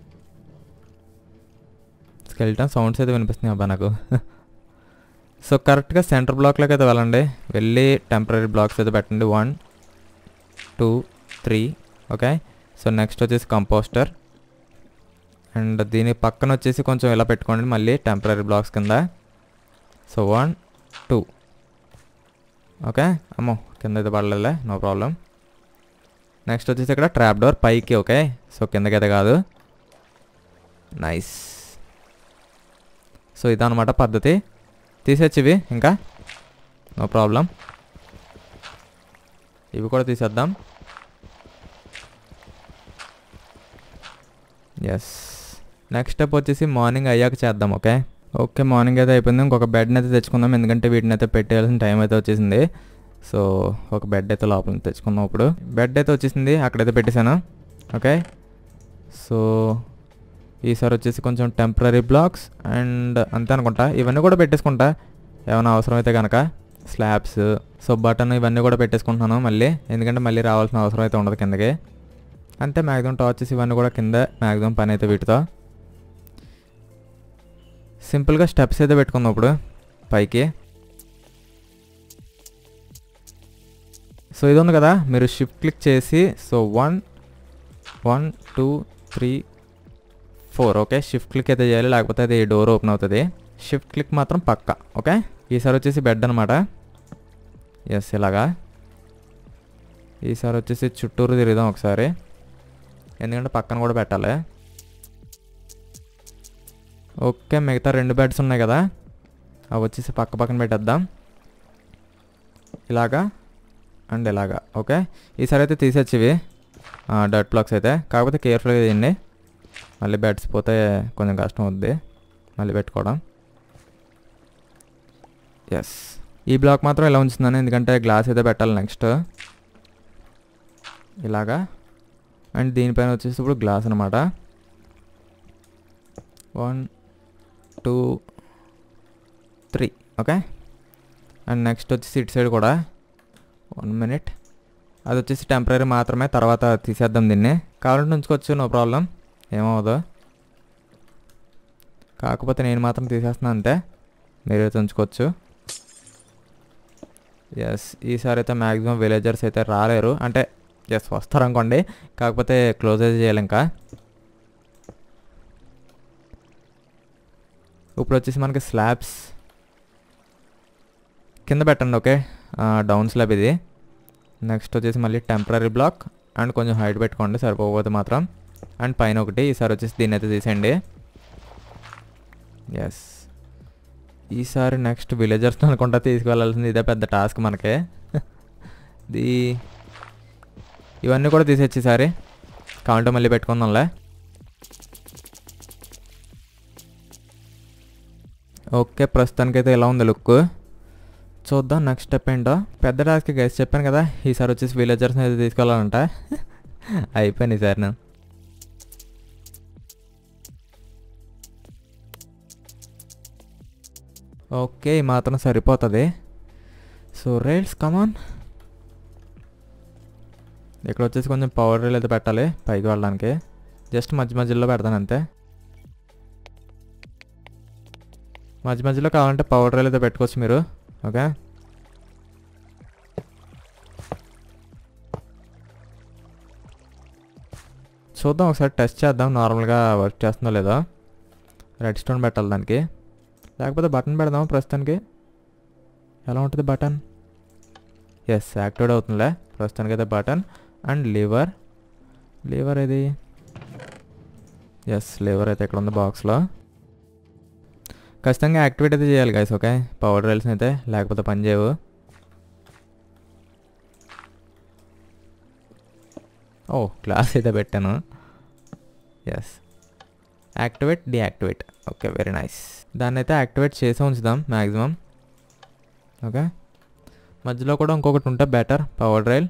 స్కెల్టన్ సౌండ్స్ అయితే వినిపిస్తున్నాయి అబ్బా నాకు సో కరెక్ట్గా సెంటర్ బ్లాక్లోకి అయితే వెళ్ళండి వెళ్ళి టెంపరీ బ్లాక్స్ అయితే పెట్టండి one two three okay so next వచ్చేసి కంపోస్టర్ అండ్ దీని పక్కన వచ్చేసి కొంచెం ఇలా పెట్టుకోండి మళ్ళీ టెంపరీ బ్లాక్స్ కింద సో వన్ టూ ఓకే అమ్మో కింద అయితే పడలేదులే నో ప్రాబ్లం నెక్స్ట్ వచ్చేసి ఇక్కడ ట్రాప్ డోర్ పైకి ఓకే సో కిందకైతే కాదు నైస్ సో ఇదన్నమాట పద్ధతి తీసేచ్చు ఇవి ఇంకా నో ప్రాబ్లం ఇవి కూడా తీసేద్దాం ఎస్ నెక్స్ట్ స్టెప్ వచ్చేసి మార్నింగ్ అయ్యాక చేద్దాం ఓకే ఓకే మార్నింగ్ అయితే అయిపోయింది ఇంకొక బెడ్ని అయితే తెచ్చుకుందాం ఎందుకంటే వీటిని అయితే పెట్టేయాల్సిన టైం అయితే వచ్చేసింది సో ఒక బెడ్ అయితే లోపల నుంచి తెచ్చుకుందాం ఇప్పుడు బెడ్ అయితే వచ్చేసింది అక్కడైతే పెట్టేశాను ఓకే సో ఈసారి వచ్చేసి కొంచెం టెంపరీ బ్లాక్స్ అండ్ అంతే అనుకుంటా ఇవన్నీ కూడా పెట్టేసుకుంటా ఏమైనా అవసరమైతే కనుక స్లాబ్స్ సో బటన్ ఇవన్నీ కూడా పెట్టేసుకుంటున్నాను మళ్ళీ ఎందుకంటే మళ్ళీ రావాల్సిన అవసరం అయితే ఉండదు కిందకి అంతే మ్యాక్సిమం టార్చెస్ ఇవన్నీ కూడా కింద మ్యాక్సిమం పని అయితే వీటితో సింపుల్గా స్టెప్స్ అయితే పెట్టుకుందాం ఇప్పుడు పైకి సో ఇది ఉంది కదా మీరు షిఫ్ట్ క్లిక్ చేసి so one one two three four okay shift click అయితే చేయాలి లేకపోతే అది డోర్ ఓపెన్ అవుతుంది షిఫ్ట్ క్లిక్ మాత్రం పక్క ఓకే ఈసారి వచ్చేసి బెడ్ అనమాట ఎస్ ఇలాగా ఈసారి వచ్చేసి చుట్టూరు తిరుగుదాం ఒకసారి ఎందుకంటే పక్కన కూడా పెట్టాలి ఓకే మిగతా రెండు బెడ్స్ ఉన్నాయి కదా అవి వచ్చేసి పక్క పక్కన పెట్టేద్దాం ఇలాగా అండ్ ఇలాగా ఓకే ఈసారి అయితే తీసేచ్చు ఇవి డట్ బ్లాక్స్ అయితే కాకపోతే కేర్ఫుల్గా తీయండి మళ్ళీ బెడ్స్ పోతే కొంచెం కష్టం అవుద్ది మళ్ళీ పెట్టుకోవడం ఎస్ ఈ బ్లాక్ మాత్రం ఇలా ఉంచుతున్నాను ఎందుకంటే గ్లాస్ అయితే పెట్టాలి నెక్స్ట్ ఇలాగా అండ్ దీనిపైన వచ్చేసి ఇప్పుడు గ్లాస్ అనమాట one two three okay and next వచ్చేసి ఇటు సైడ్ కూడా వన్ మినిట్ అది వచ్చేసి టెంపరీ మాత్రమే తర్వాత తీసేద్దాం దీన్ని కావాలంటే ఉంచుకోవచ్చు నో ప్రాబ్లం ఏమవదు కాకపోతే నేను మాత్రం తీసేస్తున్నాను అంతే మీరైతే ఉంచుకోవచ్చు ఎస్ ఈసారి అయితే మ్యాక్సిమం విలేజర్స్ అయితే రాలేరు అంటే ఎస్ వస్తారు అనుకోండి కాకపోతే క్లోజ్ అయితే చేయాలి ఇంకా ఇప్పుడు వచ్చేసి మనకి స్లాబ్స్ కింద పెట్టండి ఓకే డౌన్ స్లాబ్ ఇది నెక్స్ట్ వచ్చేసి మళ్ళీ టెంపరీ బ్లాక్ అండ్ కొంచెం హైట్ పెట్టుకోండి సరిపోకపోతే మాత్రం అండ్ పైన ఒకటి ఈసారి వచ్చేసి దీన్ని అయితే తీసేయండి ఎస్ ఈసారి నెక్స్ట్ విలేజర్స్ అనుకుంటా తీసుకువెళ్ళాల్సింది ఇదే పెద్ద టాస్క్ మనకి ఇది ఇవన్నీ కూడా తీసేచ్చి ఈసారి కావాలంటే మళ్ళీ పెట్టుకుందాంలే ఓకే ప్రస్తుతానికైతే ఎలా ఉంది లుక్ చూద్దాం నెక్స్ట్ స్టెప్ ఏంటో పెద్ద టాస్క్ గైస్ చెప్పాను కదా ఈసారి వచ్చేసి విలేజర్స్ని అయితే తీసుకెళ్ళాలంట అయిపోయింది ఈసారి నేను ఓకే ఈ మాత్రం సరిపోతుంది సో రైల్స్ కమాన్ ఇక్కడ వచ్చేసి కొంచెం పవర్ రైల్ అయితే పెట్టాలి పైకి వెళ్ళడానికి జస్ట్ మధ్య మధ్యలో పెడతాను అంతే మధ్య మధ్యలో కావాలంటే పవర్ రైల్ అయితే పెట్టుకోవచ్చు మీరు ఓకే చూద్దాం ఒకసారి టెస్ట్ చేద్దాం నార్మల్గా వర్క్ చేస్తుందో లేదో రెడ్ స్టోన్ పెట్టాలి దానికి లేకపోతే బటన్ పెడదాం ప్రస్తుతానికి ఎలా ఉంటుంది బటన్ ఎస్ యాక్టివేట్ అవుతుందిలే ప్రస్తుతానికి అయితే బటన్ అండ్ లివర్ లివర్ ఇది ఎస్ లివర్ అయితే ఇక్కడ ఉంది బాక్స్లో ఖచ్చితంగా యాక్టివేట్ అయితే చేయాలి గైస్ ఓకే పవర్ రైల్స్ అయితే లేకపోతే పని చేయవు ఓ క్లాస్ అయితే పెట్టాను yes activate deactivate okay very nice దాన్ని అయితే యాక్టివేట్ చేసే ఉంచుదాం మ్యాక్సిమం ఓకే మధ్యలో కూడా ఇంకొకటి ఉంటే బెటర్ పవర్ రైల్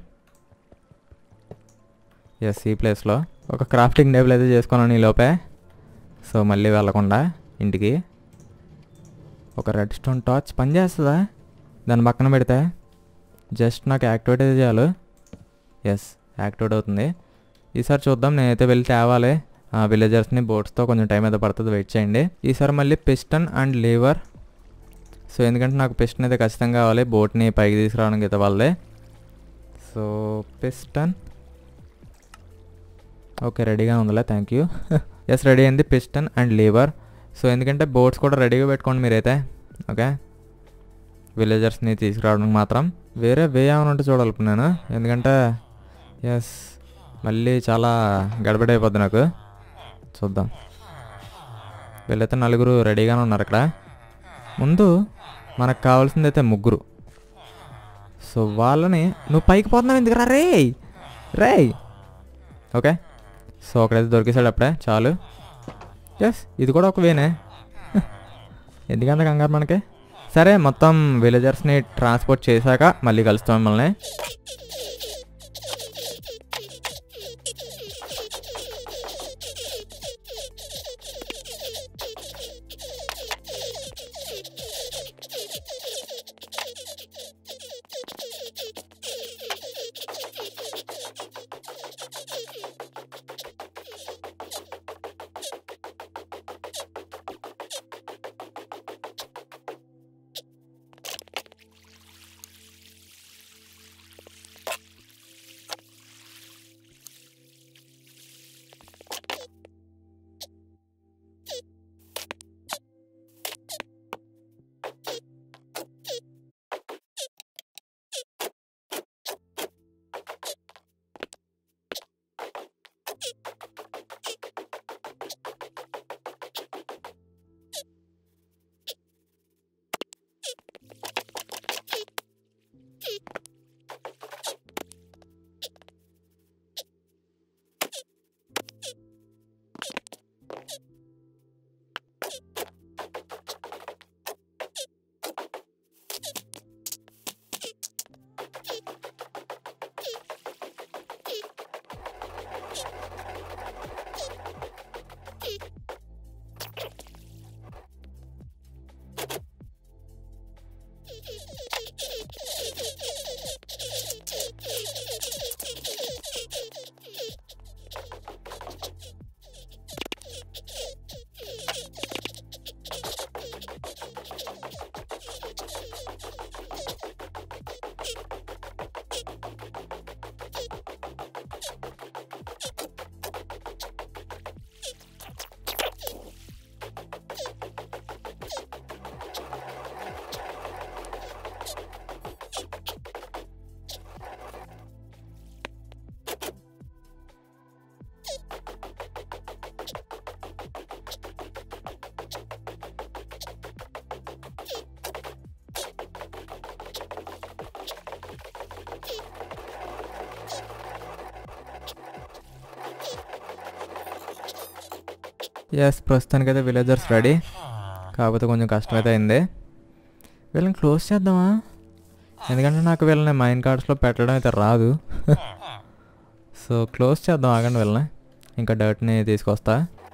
ఎస్ ఈ ప్లేస్లో ఒక క్రాఫ్టింగ్ టేబుల్ అయితే చేసుకున్నాను ఈ లోపే సో మళ్ళీ వెళ్ళకుండా ఇంటికి ఒక రెడ్ స్టోన్ టార్చ్ పని చేస్తుందా దాని పక్కన పెడితే జస్ట్ నాకు యాక్టివేట్ అయితే చేయాలి ఎస్ యాక్టివేట్ అవుతుంది ఈసారి చూద్దాం నేనైతే వెళ్ళి తేవాలి ఆ విలేజర్స్ని బోట్స్తో కొంచెం టైం అయితే పడుతుంది వెయిట్ చేయండి ఈసారి మళ్ళీ పిస్టన్ అండ్ లీవర్ సో ఎందుకంటే నాకు పిస్టన్ అయితే ఖచ్చితంగా కావాలి బోట్ని పైకి తీసుకురావడానికి అయితే వాళ్ళే సో పిస్టన్ ఓకే రెడీగా ఉందిలే థ్యాంక్ యూ ఎస్ రెడీ అయింది పిస్టన్ అండ్ లీవర్ సో ఎందుకంటే బోట్స్ కూడా రెడీగా పెట్టుకోండి మీరైతే ఓకే విలేజర్స్ని తీసుకురావడానికి మాత్రం వేరే వే ఏమైనా ఉంటే చూడాలి ఇప్పుడు నేను ఎందుకంటే ఎస్ మళ్ళీ చాలా గడబడి అయిపోద్ది నాకు చూద్దాం వీళ్ళైతే నలుగురు రెడీగానే ఉన్నారు ఇక్కడ ముందు మనకు కావాల్సింది అయితే ముగ్గురు సో వాళ్ళని నువ్వు పైకి పోతున్నావు ఎందుకురా రే రే ఓకే సో అక్కడైతే దొరికేసాడు అప్పుడే చాలు ఎస్ ఇది కూడా ఒక వేనే ఎందుకంత కంగారు మనకి సరే మొత్తం విలేజర్స్ని ట్రాన్స్పోర్ట్ చేశాక మళ్ళీ కలుస్తాం మిమ్మల్ని ఎస్ ప్రస్తుతానికైతే విలేజర్స్ రెడీ కాకపోతే కొంచెం కష్టమైతే అయింది వీళ్ళని క్లోజ్ చేద్దామా ఎందుకంటే నాకు వీళ్ళని మైన్ కార్డ్స్లో పెట్టడం అయితే రాదు సో క్లోజ్ చేద్దాం ఆగండి వీళ్ళని ఇంకా డర్ట్ని తీసుకొస్తా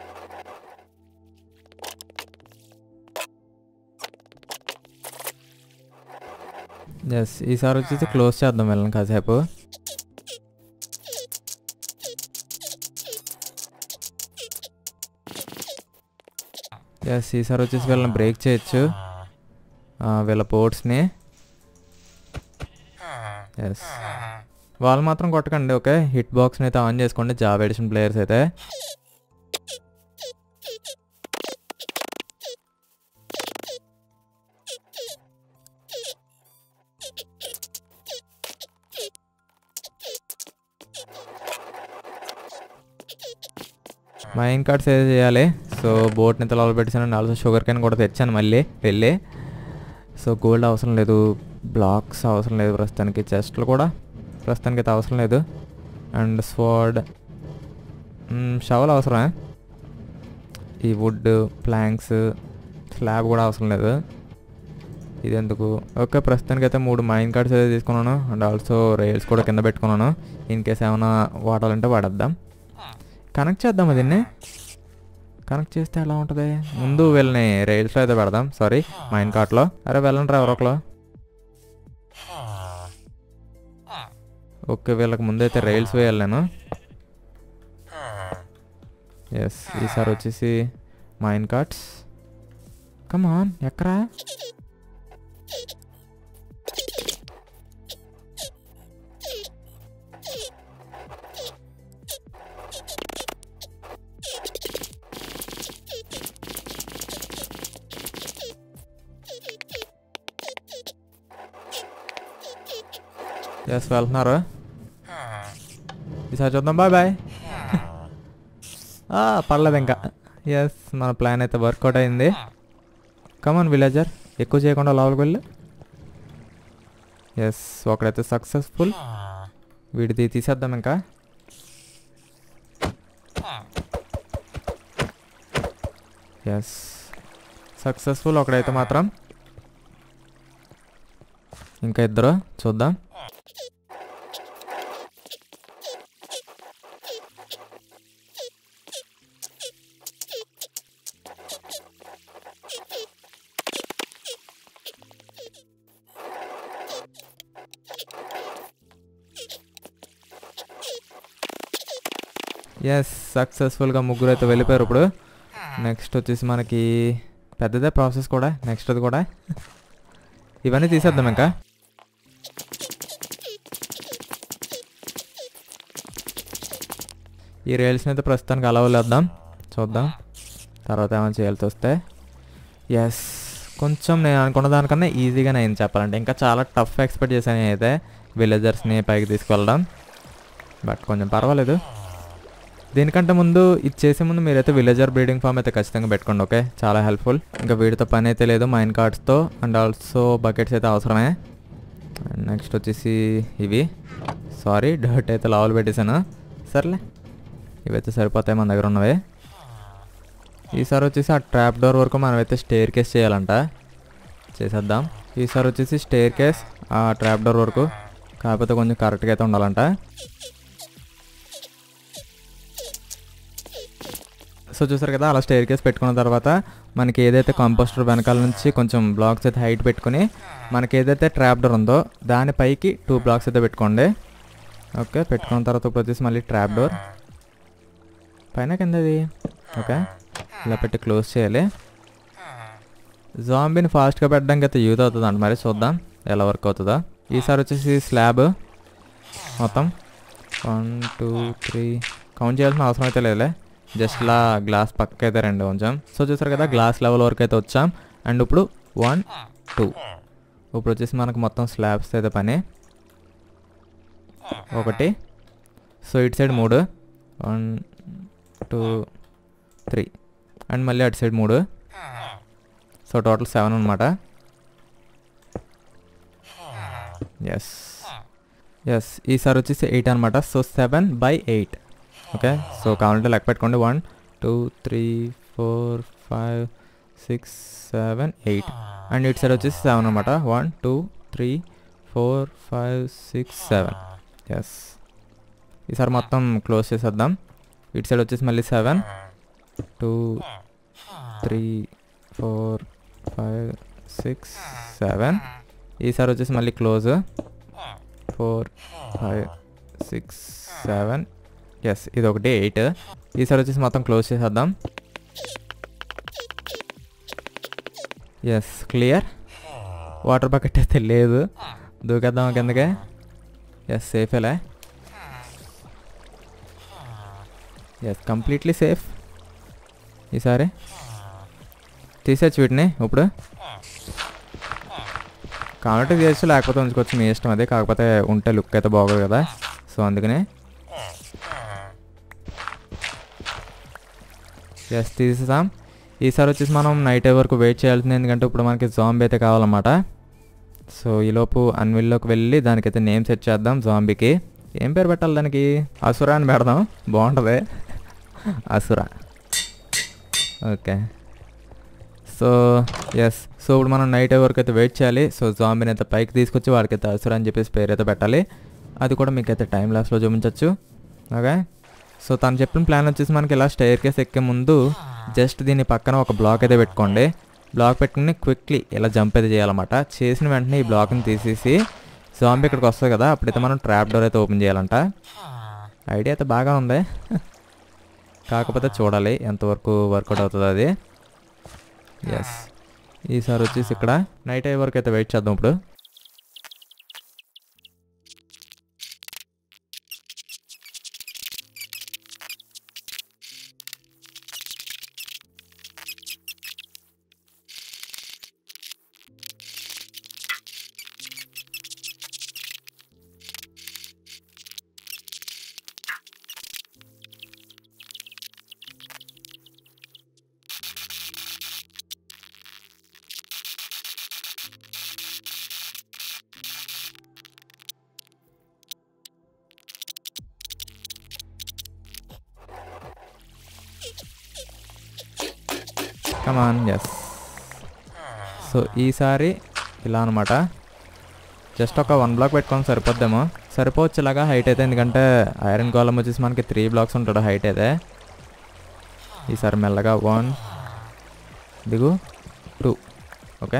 ఎస్ ఈసారి వచ్చేసి క్లోజ్ చేద్దాం వీళ్ళని కాసేపు ఎస్ ఈసారి వచ్చేసి వీళ్ళని బ్రేక్ చేయొచ్చు ఆ, వీళ్ళ పోర్ట్స్ని ఎస్ వాళ్ళు మాత్రం కొట్టకండి ఓకే హిట్ బాక్స్ని అయితే ఆన్ చేసుకోండి జాబ్ ఎడిషన్ ప్లేయర్స్ అయితే మైన్ కార్డ్స్ ఏదో చేయాలి సో బోట్ని తల పెట్టాను ఆల్సో షుగర్ క్యాన్ కూడా తెచ్చాను మళ్ళీ వెళ్ళి సో గోల్డ్ అవసరం లేదు బ్లాక్స్ అవసరం లేదు ప్రస్తుతానికి చెస్ట్లు కూడా ప్రస్తుతానికి అయితే అవసరం లేదు అండ్ స్వాడ్ షవల్ అవసరమే ఈ వుడ్ ప్లాంక్స్ స్లాబ్ కూడా అవసరం లేదు ఇది ఎందుకు ఓకే ప్రస్తుతానికి అయితే మూడు మైన్ కార్డ్స్ అయితే తీసుకున్నాను అండ్ ఆల్సో రైల్స్ కూడా కింద పెట్టుకున్నాను ఇన్ కేస్ ఏమైనా వాడాలంటే వాడేద్దాం కనెక్ట్ చేద్దాం దీన్ని కనెక్ట్ చేస్తే ఎలా ఉంటుంది ముందు వీళ్ళని రైల్స్లో అయితే పెడదాం సారీ మైన్ కార్ట్లో అరే వెళ్ళండి రా ఎవరొకరు ఓకే వీళ్ళకి ముందైతే రైల్స్ వేయాలి నేను ఎస్ ఈసారి వచ్చేసి మైన్ కార్ట్స్ కమాన్ ఎక్కరా ఎస్ వెళ్తున్నారు ఈసారి చూద్దాం బాయ్ బాయ్ పర్లేదు ఇంకా ఎస్ మన ప్లాన్ అయితే వర్కౌట్ అయింది కమాన్ విలేజర్ ఎక్కువ చేయకుండా లోపలికి వెళ్ళి ఎస్ ఒకడైతే సక్సెస్ఫుల్ వీడిది తీసేద్దాం ఇంకా ఎస్ సక్సెస్ఫుల్ ఒకడైతే మాత్రం ఇంకా ఇద్దరు చూద్దాం ఎస్ సక్సెస్ఫుల్గా ముగ్గురు అయితే వెళ్ళిపోయారు ఇప్పుడు నెక్స్ట్ వచ్చేసి మనకి పెద్దదే ప్రాసెస్ కూడా నెక్స్ట్ అది కూడా ఇవన్నీ తీసేద్దాం ఇంకా ఈ రైల్స్ని అయితే ప్రస్తుతానికి అలా వదిలేద్దాం చూద్దాం తర్వాత ఏమైనా చేయాల్సి వస్తే ఎస్ కొంచెం నేను అనుకున్న దానికన్నా ఈజీగానే అయింది చెప్పాలంటే ఇంకా చాలా టఫ్ ఎక్స్పెక్ట్ చేశాను అయితే విలేజర్స్ని పైకి తీసుకెళ్ళడం బట్ కొంచెం పర్వాలేదు దీనికంటే ముందు ఇది చేసే ముందు మీరైతే విలేజర్ బ్రీడింగ్ ఫామ్ అయితే ఖచ్చితంగా పెట్టుకోండి ఓకే చాలా హెల్ప్ఫుల్ ఇంకా వీటితో పని అయితే లేదు మైన్ కార్డ్స్తో అండ్ ఆల్సో బకెట్స్ అయితే అవసరమే అండ్ నెక్స్ట్ వచ్చేసి ఇవి సారీ డర్ట్ అయితే లావులు పెట్టేశాను సర్లే ఇవైతే సరిపోతాయి మన దగ్గర ఉన్నవి ఈసారి వచ్చేసి ఆ ట్రాప్ డోర్ వరకు మనమైతే స్టేర్ కేస్ చేయాలంట చేసేద్దాం ఈసారి వచ్చేసి స్టేర్ కేస్ ఆ ట్రాప్ డోర్ వరకు కాకపోతే కొంచెం కరెక్ట్గా అయితే ఉండాలంట సో చూసారు కదా అలా స్టేర్ కేస్ పెట్టుకున్న తర్వాత మనకి ఏదైతే కంపోస్టర్ వెనకాల నుంచి కొంచెం బ్లాక్స్ అయితే హైట్ పెట్టుకుని మనకి ఏదైతే ట్రాప్ డోర్ ఉందో దానిపైకి టూ బ్లాక్స్ అయితే పెట్టుకోండి ఓకే పెట్టుకున్న తర్వాత ఇప్పుడు వచ్చేసి మళ్ళీ ట్రాప్ డోర్ పైన కిందది ఓకే ఇలా పెట్టి క్లోజ్ చేయాలి జాంబీని ఫాస్ట్గా పెట్టడానికి అయితే యూజ్ అవుతుంది అంట మరి చూద్దాం ఎలా వర్క్ అవుతుందో ఈసారి వచ్చేసి స్లాబ్ మొత్తం వన్ టూ త్రీ కౌంట్ చేయాల్సిన అవసరం అయితే లేదులే జస్ట్ ఇలా గ్లాస్ పక్కకి అయితే రెండు కొంచెం సో చూసారు కదా గ్లాస్ లెవెల్ వరకు అయితే వచ్చాం అండ్ ఇప్పుడు వన్ టూ ఇప్పుడు వచ్చేసి మనకు మొత్తం స్లాబ్స్ అయితే పని ఒకటి సో ఇటు సైడ్ మూడు వన్ టూ త్రీ అండ్ మళ్ళీ అటు సైడ్ మూడు సో టోటల్ సెవెన్ అనమాట ఎస్ ఎస్ ఈసారి వచ్చేసి ఎయిట్ అనమాట so seven by eight okay so కావాలంటే లెక్క పెట్టుకోండి one two three four five six seven eight and ఇటు సైడ్ వచ్చేసి సెవెన్ అనమాట one two three four five six seven yes ఈసారి మొత్తం క్లోజ్ చేసేద్దాం ఇటు సైడ్ వచ్చేసి మళ్ళీ seven two three four five six seven ఈసారి వచ్చేసి మళ్ళీ close four five six seven yes ఇది ఒకటి ఎయిట్ ఈసారి వచ్చేసి మొత్తం క్లోజ్ చేసేద్దాం ఎస్ క్లియర్ వాటర్ బకెట్ అయితే లేదు దూకేద్దాం కిందకే ఎస్ సేఫేలే ఎస్ కంప్లీట్లీ సేఫ్ ఈసారి తీసేచ్చు వీటిని ఇప్పుడు కావాలంటే తీయచ్చు లేకపోతే ఉంచుకోవచ్చు మీ ఇష్టం అదే కాకపోతే ఉంటే లుక్ అయితే బాగోదు కదా సో అందుకనే ఎస్ తీసేసాం ఈసారి వచ్చేసి మనం నైట్ వరకు వెయిట్ చేయాల్సింది ఎందుకంటే ఇప్పుడు మనకి జాంబీ అయితే కావాలన్నమాట సో ఈలోపు అన్విల్లోకి వెళ్ళి దానికైతే నేమ్ సెట్ చేద్దాం జాంబీకి ఏం పేరు పెట్టాలి దానికి అసుర అని పెడదాం బాగుంటుంది అసుర ఓకే సో ఎస్ సో ఇప్పుడు మనం నైట్ వరకు అయితే వెయిట్ చేయాలి సో జాంబీని అయితే పైకి తీసుకొచ్చి వాడికైతే అసుర అని చెప్పేసి పేరు అయితే పెట్టాలి అది కూడా మీకు అయితే టైం లాస్లో చూపించవచ్చు ఓకే సో తను చెప్పిన ప్లాన్ వచ్చేసి మనకి ఇలా స్టైర్ కేస్ ఎక్కే ముందు జస్ట్ దీని పక్కన ఒక బ్లాక్ అయితే పెట్టుకోండి బ్లాక్ పెట్టుకుని క్విక్లీ ఇలా జంప్ అయితే చేయాలన్నమాట చేసిన వెంటనే ఈ బ్లాక్ని తీసేసి జాంబీ ఇక్కడికి వస్తుంది కదా అప్పుడైతే మనం ట్రాప్ డోర్ అయితే ఓపెన్ చేయాలంట ఐడియా అయితే బాగా ఉంది కాకపోతే చూడాలి ఎంతవరకు వర్కౌట్ అవుతుంది అది ఎస్ ఈసారి వచ్చేసి ఇక్కడ నైట్ అయ్యే వరకు అయితే వెయిట్ చేద్దాం ఇప్పుడు కమాన్ ఎస్ సో ఈసారి ఇలా అనమాట జస్ట్ ఒక వన్ బ్లాక్ పెట్టుకొని సరిపోద్దేమో సరిపోవచ్చు ఇలాగా హైట్ అయితే ఎందుకంటే ఐరన్ గోళం వచ్చేసి మనకి త్రీ బ్లాక్స్ ఉంటాడు హైట్ అయితే ఈసారి మెల్లగా వన్ దిగు టూ ఓకే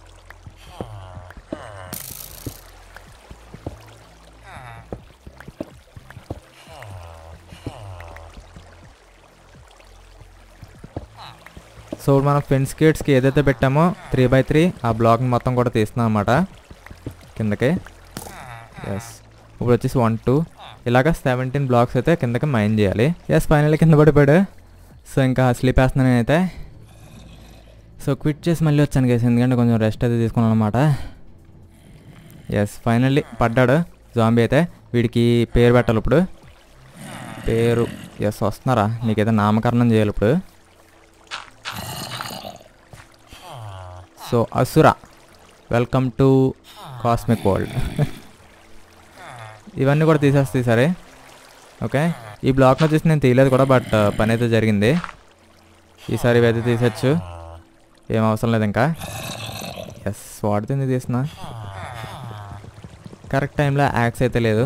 సో ఇప్పుడు మనం ఫెన్స్ గేట్స్కి ఏదైతే పెట్టామో త్రీ బై త్రీ ఆ బ్లాక్ని మొత్తం కూడా తీస్తున్నాం అన్నమాట కిందకి ఎస్ ఇప్పుడు వచ్చేసి వన్ టూ ఇలాగ సెవెంటీన్ బ్లాక్స్ అయితే కిందకి మైన్ చేయాలి ఎస్ ఫైనల్లీ కింద పడిపోయాడు సో ఇంకా స్లీప్ వేస్తున్నాను నేనైతే సో క్విట్ చేసి మళ్ళీ వచ్చాను కేసు ఎందుకంటే కొంచెం రెస్ట్ అయితే తీసుకున్నాను అనమాట ఎస్ ఫైనల్లీ పడ్డాడు జాంబీ అయితే వీడికి పేరు పెట్టాలి ఇప్పుడు పేరు ఎస్ వస్తున్నారా నీకైతే నామకరణం చేయాలి ఇప్పుడు సో అసుర వెల్కమ్ టు కాస్మిక్ వరల్డ్ ఇవన్నీ కూడా తీసేస్తాయి సరే ఓకే ఈ బ్లాక్ వచ్చేసి నేను తీయలేదు కూడా బట్ పని అయితే జరిగింది ఈసారి ఇవైతే తీసచ్చు ఏం అవసరం లేదు ఇంకా ఎస్ వాడుతుంది తీసిన కరెక్ట్ టైంలో యాక్స్ అయితే లేదు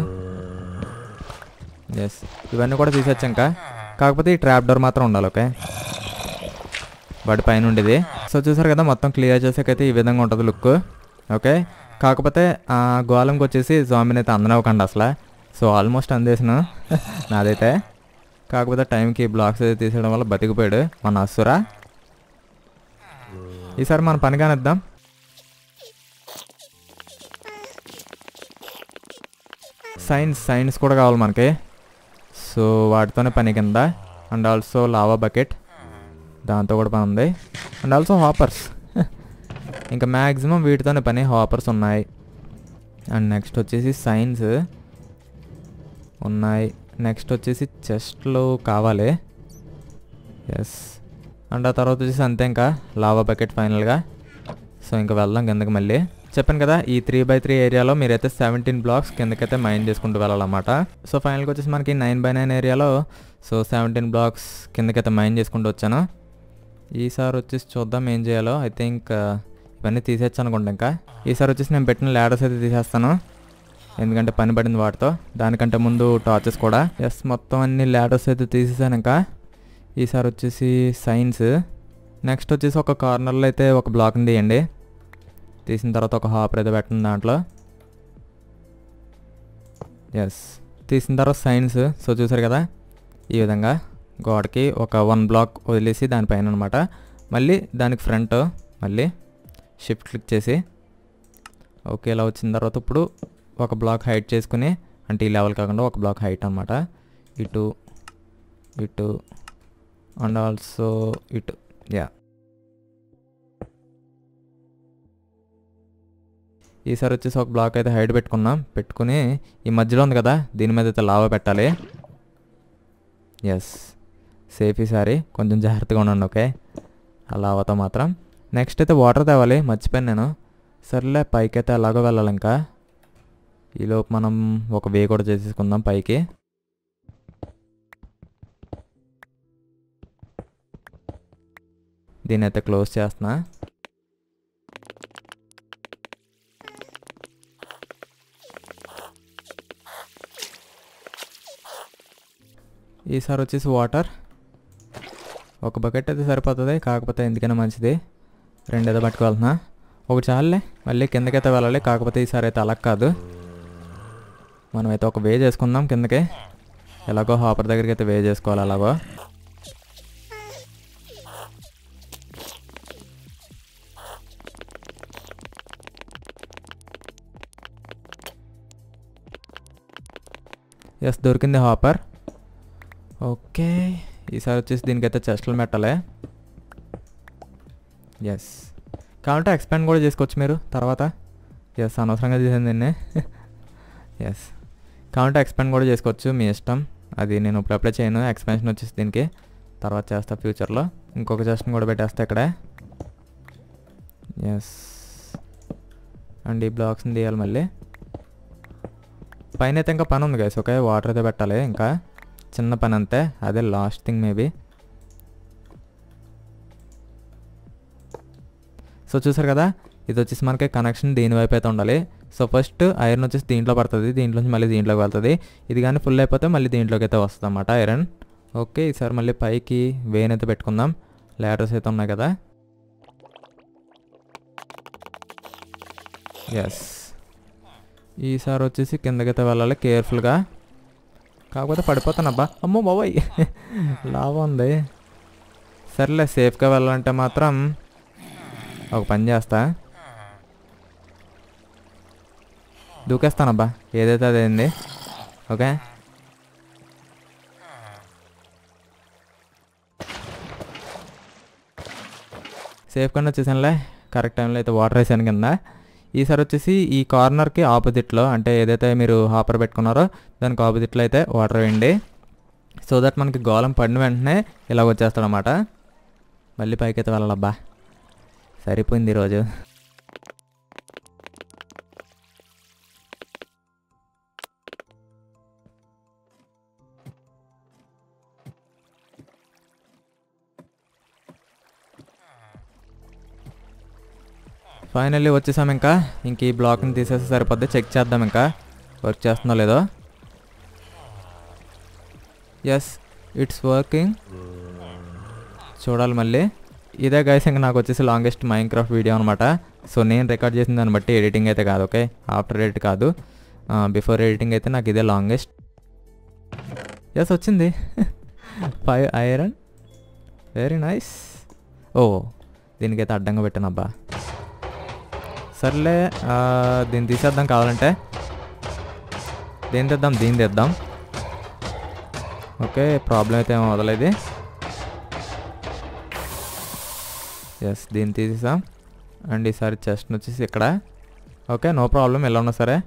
ఎస్ ఇవన్నీ కూడా తీసచ్చు ఇంకా కాకపోతే ఈ ట్రాప్ డోర్ మాత్రం ఉండాలి ఓకే వాటి పైన ఉండేది సో చూసారు కదా మొత్తం క్లియర్ చేసాకైతే ఈ విధంగా ఉంటుంది లుక్ ఓకే కాకపోతే ఆ గోళంకి వచ్చేసి జాంబీని అయితే అందనివ్వకండి అసలు సో ఆల్మోస్ట్ అందేసిన నాదైతే కాకపోతే టైంకి బ్లాక్స్ అయితే తీసేయడం వల్ల బతికిపోయాడు మన అసురా ఈసారి మన పని కానిద్దాం సైన్స్ సైన్స్ కూడా కావాలి మనకి సో వాటితోనే పని కింద అండ్ ఆల్సో లావా బకెట్ దాంతో కూడా పని ఉంది అండ్ ఆల్సో హాపర్స్ ఇంకా మ్యాక్సిమం వీటితోనే పని హాపర్స్ ఉన్నాయి అండ్ నెక్స్ట్ వచ్చేసి సైన్స్ ఉన్నాయి నెక్స్ట్ వచ్చేసి చెస్ట్లో కావాలి ఎస్ అండ్ ఆ తర్వాత వచ్చేసి అంతే ఇంకా లావా బకెట్ ఫైనల్గా సో ఇంకా వెళ్దాం కిందకి మళ్ళీ చెప్పాను కదా ఈ త్రీ బై త్రీ ఏరియాలో మీరైతే సెవెంటీన్ బ్లాక్స్ కిందకైతే మైన్ చేసుకుంటూ వెళ్ళాలన్నమాట సో ఫైనల్గా వచ్చేసి మనకి నైన్ బై నైన్ ఏరియాలో సో సెవెంటీన్ బ్లాక్స్ కిందకైతే మైన్ చేసుకుంటూ వచ్చాను ఈసారి వచ్చేసి చూద్దాం ఏం చేయాలో ఐ థింక్ ఇవన్నీ తీసేయచ్చు అనుకుంటా ఇంకా ఈసారి వచ్చేసి నేను పెట్టిన ల్యాడర్స్ అయితే తీసేస్తాను ఎందుకంటే పని పడింది వాటితో దానికంటే ముందు టార్చెస్ కూడా ఎస్ మొత్తం అన్ని ల్యాడర్స్ అయితే తీసేసాను ఇంకా ఈసారి వచ్చేసి సైన్స్ నెక్స్ట్ వచ్చేసి ఒక కార్నర్లో అయితే ఒక బ్లాక్ని తీయండి తీసిన తర్వాత ఒక హాపర్ అయితే పెట్టండి దాంట్లో ఎస్ తీసిన తర్వాత సైన్స్ సో చూసారు కదా ఈ విధంగా గోడకి ఒక వన్ బ్లాక్ వదిలేసి దానిపైన అనమాట మళ్ళీ దానికి ఫ్రంట్ మళ్ళీ షిఫ్ట్ క్లిక్ చేసి ఓకే ఇలా వచ్చిన తర్వాత ఇప్పుడు ఒక బ్లాక్ హైట్ చేసుకుని అంటే ఈ లెవెల్ కాకుండా ఒక బ్లాక్ హైట్ అనమాట ఇటు ఇటు అండ్ ఆల్సో ఇటు యా ఈసారి వచ్చేసి ఒక బ్లాక్ అయితే హైట్ పెట్టుకున్నాం పెట్టుకుని ఈ మధ్యలో ఉంది కదా దీని మీద అయితే లావా పెట్టాలి ఎస్ సేఫ్ ఈసారి కొంచెం జాగ్రత్తగా ఉండండి ఓకే ఆ లావాతో మాత్రం నెక్స్ట్ అయితే వాటర్ తేవాలి మర్చిపోయాను నేను సర్లే పైకి అయితే అలాగో వెళ్ళాలి ఇంకా ఈలోపు మనం ఒక వే కూడా చేసేసుకుందాం పైకి దీని అయితే క్లోజ్ చేస్తున్నా ఈసారి వచ్చేసి వాటర్ ఒక బకెట్ అయితే సరిపోతుంది కాకపోతే ఎందుకైనా మంచిది రెండు ఏదో పట్టుకోవాలన్నా ఒకటి చాలులే మళ్ళీ కిందకైతే వెళ్ళాలి కాకపోతే ఈసారి అయితే అలా కాదు మనమైతే ఒక వే చేసుకుందాం కిందకి ఎలాగో హాపర్ దగ్గరికి అయితే వే చేసుకోవాలి అలాగో ఎస్ దొరికింది హాపర్ ఓకే ఈసారి వచ్చేసి దీనికైతే చెస్ట్లు పెట్టాలి ఎస్ కావాలంటే ఎక్స్పాండ్ కూడా చేసుకోవచ్చు మీరు తర్వాత ఎస్ అనవసరంగా చేసింది దీన్ని ఎస్ కావాలంటే ఎక్స్పాండ్ కూడా చేసుకోవచ్చు మీ ఇష్టం అది నేను ఇప్పుడు అప్లై చేయను ఎక్స్పాన్షన్ వచ్చేసి దీనికి తర్వాత చేస్తా ఫ్యూచర్లో ఇంకొక చెస్ట్ని కూడా పెట్టేస్తా ఇక్కడ ఎస్ అండ్ ఈ బ్లాక్స్ని తీయాలి మళ్ళీ పైన అయితే ఇంకా పని ఉంది గైస్ ఓకే వాటర్ అయితే పెట్టాలి ఇంకా చిన్న పని అంతే అదే లాస్ట్ థింగ్ మేబీ సో చూసారు కదా ఇది వచ్చేసి మనకి కనెక్షన్ దీని వైపు అయితే ఉండాలి సో ఫస్ట్ ఐరన్ వచ్చేసి దీంట్లో పడుతుంది దీంట్లోంచి మళ్ళీ దీంట్లోకి వెళ్తుంది ఇది కానీ ఫుల్ అయిపోతే మళ్ళీ దీంట్లోకి అయితే వస్తుంది అన్నమాట ఐరన్ ఓకే ఈసారి మళ్ళీ పైకి వేన్ అయితే పెట్టుకుందాం లేటర్స్ అయితే ఉన్నాయి కదా ఎస్ ఈసారి వచ్చేసి కిందకైతే వెళ్ళాలి కేర్ఫుల్గా కాకపోతే పడిపోతానబ్బా అమ్మో బాబాయ్ లాభం ఉంది సర్లే సేఫ్గా వెళ్ళాలంటే మాత్రం ఒక పని చేస్తా దూకేస్తానబ్బా ఏదైతే అదేంది ఓకే సేఫ్గానే వచ్చేసానులే కరెక్ట్ టైంలో అయితే వాటర్ వేసాను కింద ఈసారి వచ్చేసి ఈ కార్నర్కి ఆపోజిట్లో అంటే ఏదైతే మీరు హాపర్ పెట్టుకున్నారో దానికి ఆపోజిట్లో అయితే వాటర్ వేయండి సో దట్ మనకి గోళం పడిన వెంటనే ఇలా వచ్చేస్తాడనమాట మళ్ళీ పైకి అయితే వెళ్ళాలబ్బా సరిపోయింది ఈరోజు ఫైనల్లీ వచ్చేసాం ఇంకా ఇంక ఈ బ్లాక్ని తీసేస్తే సరిపోద్ది చెక్ చేద్దాం ఇంకా వర్క్ చేస్తుందో లేదో ఎస్ ఇట్స్ వర్కింగ్ చూడాలి మళ్ళీ ఇదే గైస్ ఇంకా నాకు వచ్చేసి లాంగెస్ట్ మైన్ క్రాఫ్ట్ వీడియో అనమాట సో నేను రికార్డ్ చేసిన దాన్ని బట్టి ఎడిటింగ్ అయితే కాదు ఓకే ఆఫ్టర్ ఎడిట్ కాదు బిఫోర్ ఎడిటింగ్ అయితే నాకు ఇదే లాంగెస్ట్ ఎస్ వచ్చింది ఫైవ్ ఐరన్ వెరీ నైస్ ఓ దీనికైతే అడ్డంగా పెట్టాను అబ్బా సర్లే ఆ, దీన్ని తీసేద్దాం కావాలంటే దీన్ని తెద్దాం దీన్ని తెద్దాం ఓకే ప్రాబ్లం అయితే ఏమో వదలేదు ఎస్ దీన్ని తీసేసాం అండ్ ఈసారి చెస్ట్ వచ్చేసి ఇక్కడ ఓకే నో ప్రాబ్లం ఎలా ఉన్నా సరే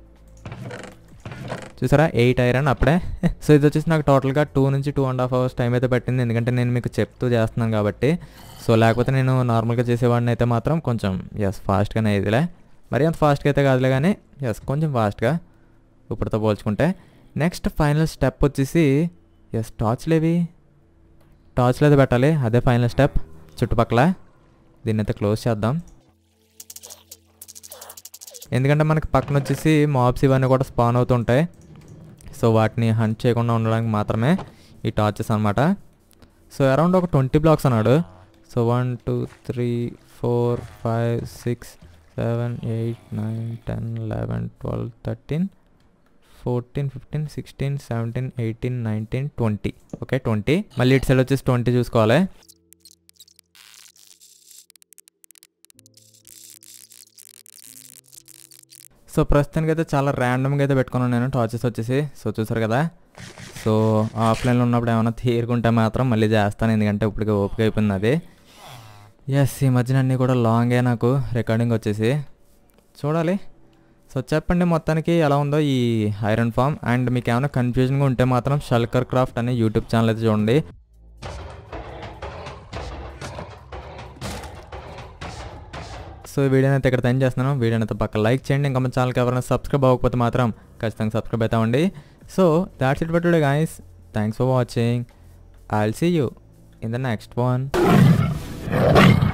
చూసారా ఎయిట్ ఐరన్ అప్పుడే సో ఇది వచ్చేసి నాకు టోటల్గా టూ నుంచి two and half hours time అయితే పట్టింది ఎందుకంటే నేను మీకు చెప్తూ చేస్తున్నాను కాబట్టి సో లేకపోతే నేను నార్మల్గా చేసేవాడిని అయితే మాత్రం కొంచెం ఎస్ ఫాస్ట్గానే ఇదిలే మరి అంత ఫాస్ట్గా అయితే కాదులే కానీ ఎస్ కొంచెం ఫాస్ట్గా ఇప్పుడుతో పోల్చుకుంటే నెక్స్ట్ ఫైనల్ స్టెప్ వచ్చేసి ఎస్ టార్చ్లు ఏవి టార్చ్లు అయితే పెట్టాలి అదే ఫైనల్ స్టెప్ చుట్టుపక్కల దీన్ని అయితే క్లోజ్ చేద్దాం ఎందుకంటే మనకి పక్కన వచ్చేసి మాబ్స్ ఇవన్నీ కూడా స్పాన్ అవుతుంటాయి సో వాటిని హంట్ చేయకుండా ఉండడానికి మాత్రమే ఈ టార్చెస్ అనమాట సో అరౌండ్ ఒక ట్వంటీ బ్లాక్స్ అన్నాడు so one two three four five six seven eight nine ten eleven twelve thirteen fourteen fifteen sixteen seventeen eighteen nineteen twenty okay twenty మళ్ళీ ఇటు సైడ్ వచ్చేసి ట్వంటీ చూసుకోవాలి సో ప్రస్తుతానికి అయితే చాలా ర్యాండమ్గా అయితే పెట్టుకున్నాను నేను టార్చెస్ వచ్చేసి సో చూసారు కదా సో ఆఫ్లైన్లో ఉన్నప్పుడు ఏమైనా తీరుకుంటే మాత్రం మళ్ళీ చేస్తాను ఎందుకంటే ఇప్పటికి ఓపిక అయిపోయింది అది ఎస్ ఈ మధ్యన అన్నీ కూడా లాంగే నాకు రికార్డింగ్ వచ్చేసి చూడాలి సో చెప్పండి మొత్తానికి ఎలా ఉందో ఈ ఐరన్ ఫామ్ అండ్ మీకు ఏమైనా కన్ఫ్యూజన్గా ఉంటే మాత్రం షల్కర్ క్రాఫ్ట్ అనే యూట్యూబ్ ఛానల్ అయితే చూడండి సో ఈ వీడియోని అయితే ఇక్కడ ఎండ్ చేస్తున్నాను వీడియోని అయితే పక్క లైక్ చేయండి ఇంకా మన ఛానల్కి ఎవరైనా సబ్స్క్రైబ్ అవ్వకపోతే మాత్రం ఖచ్చితంగా సబ్స్క్రైబ్ అవుతామండి so that's it but today guys thanks for watching I will see you in the next one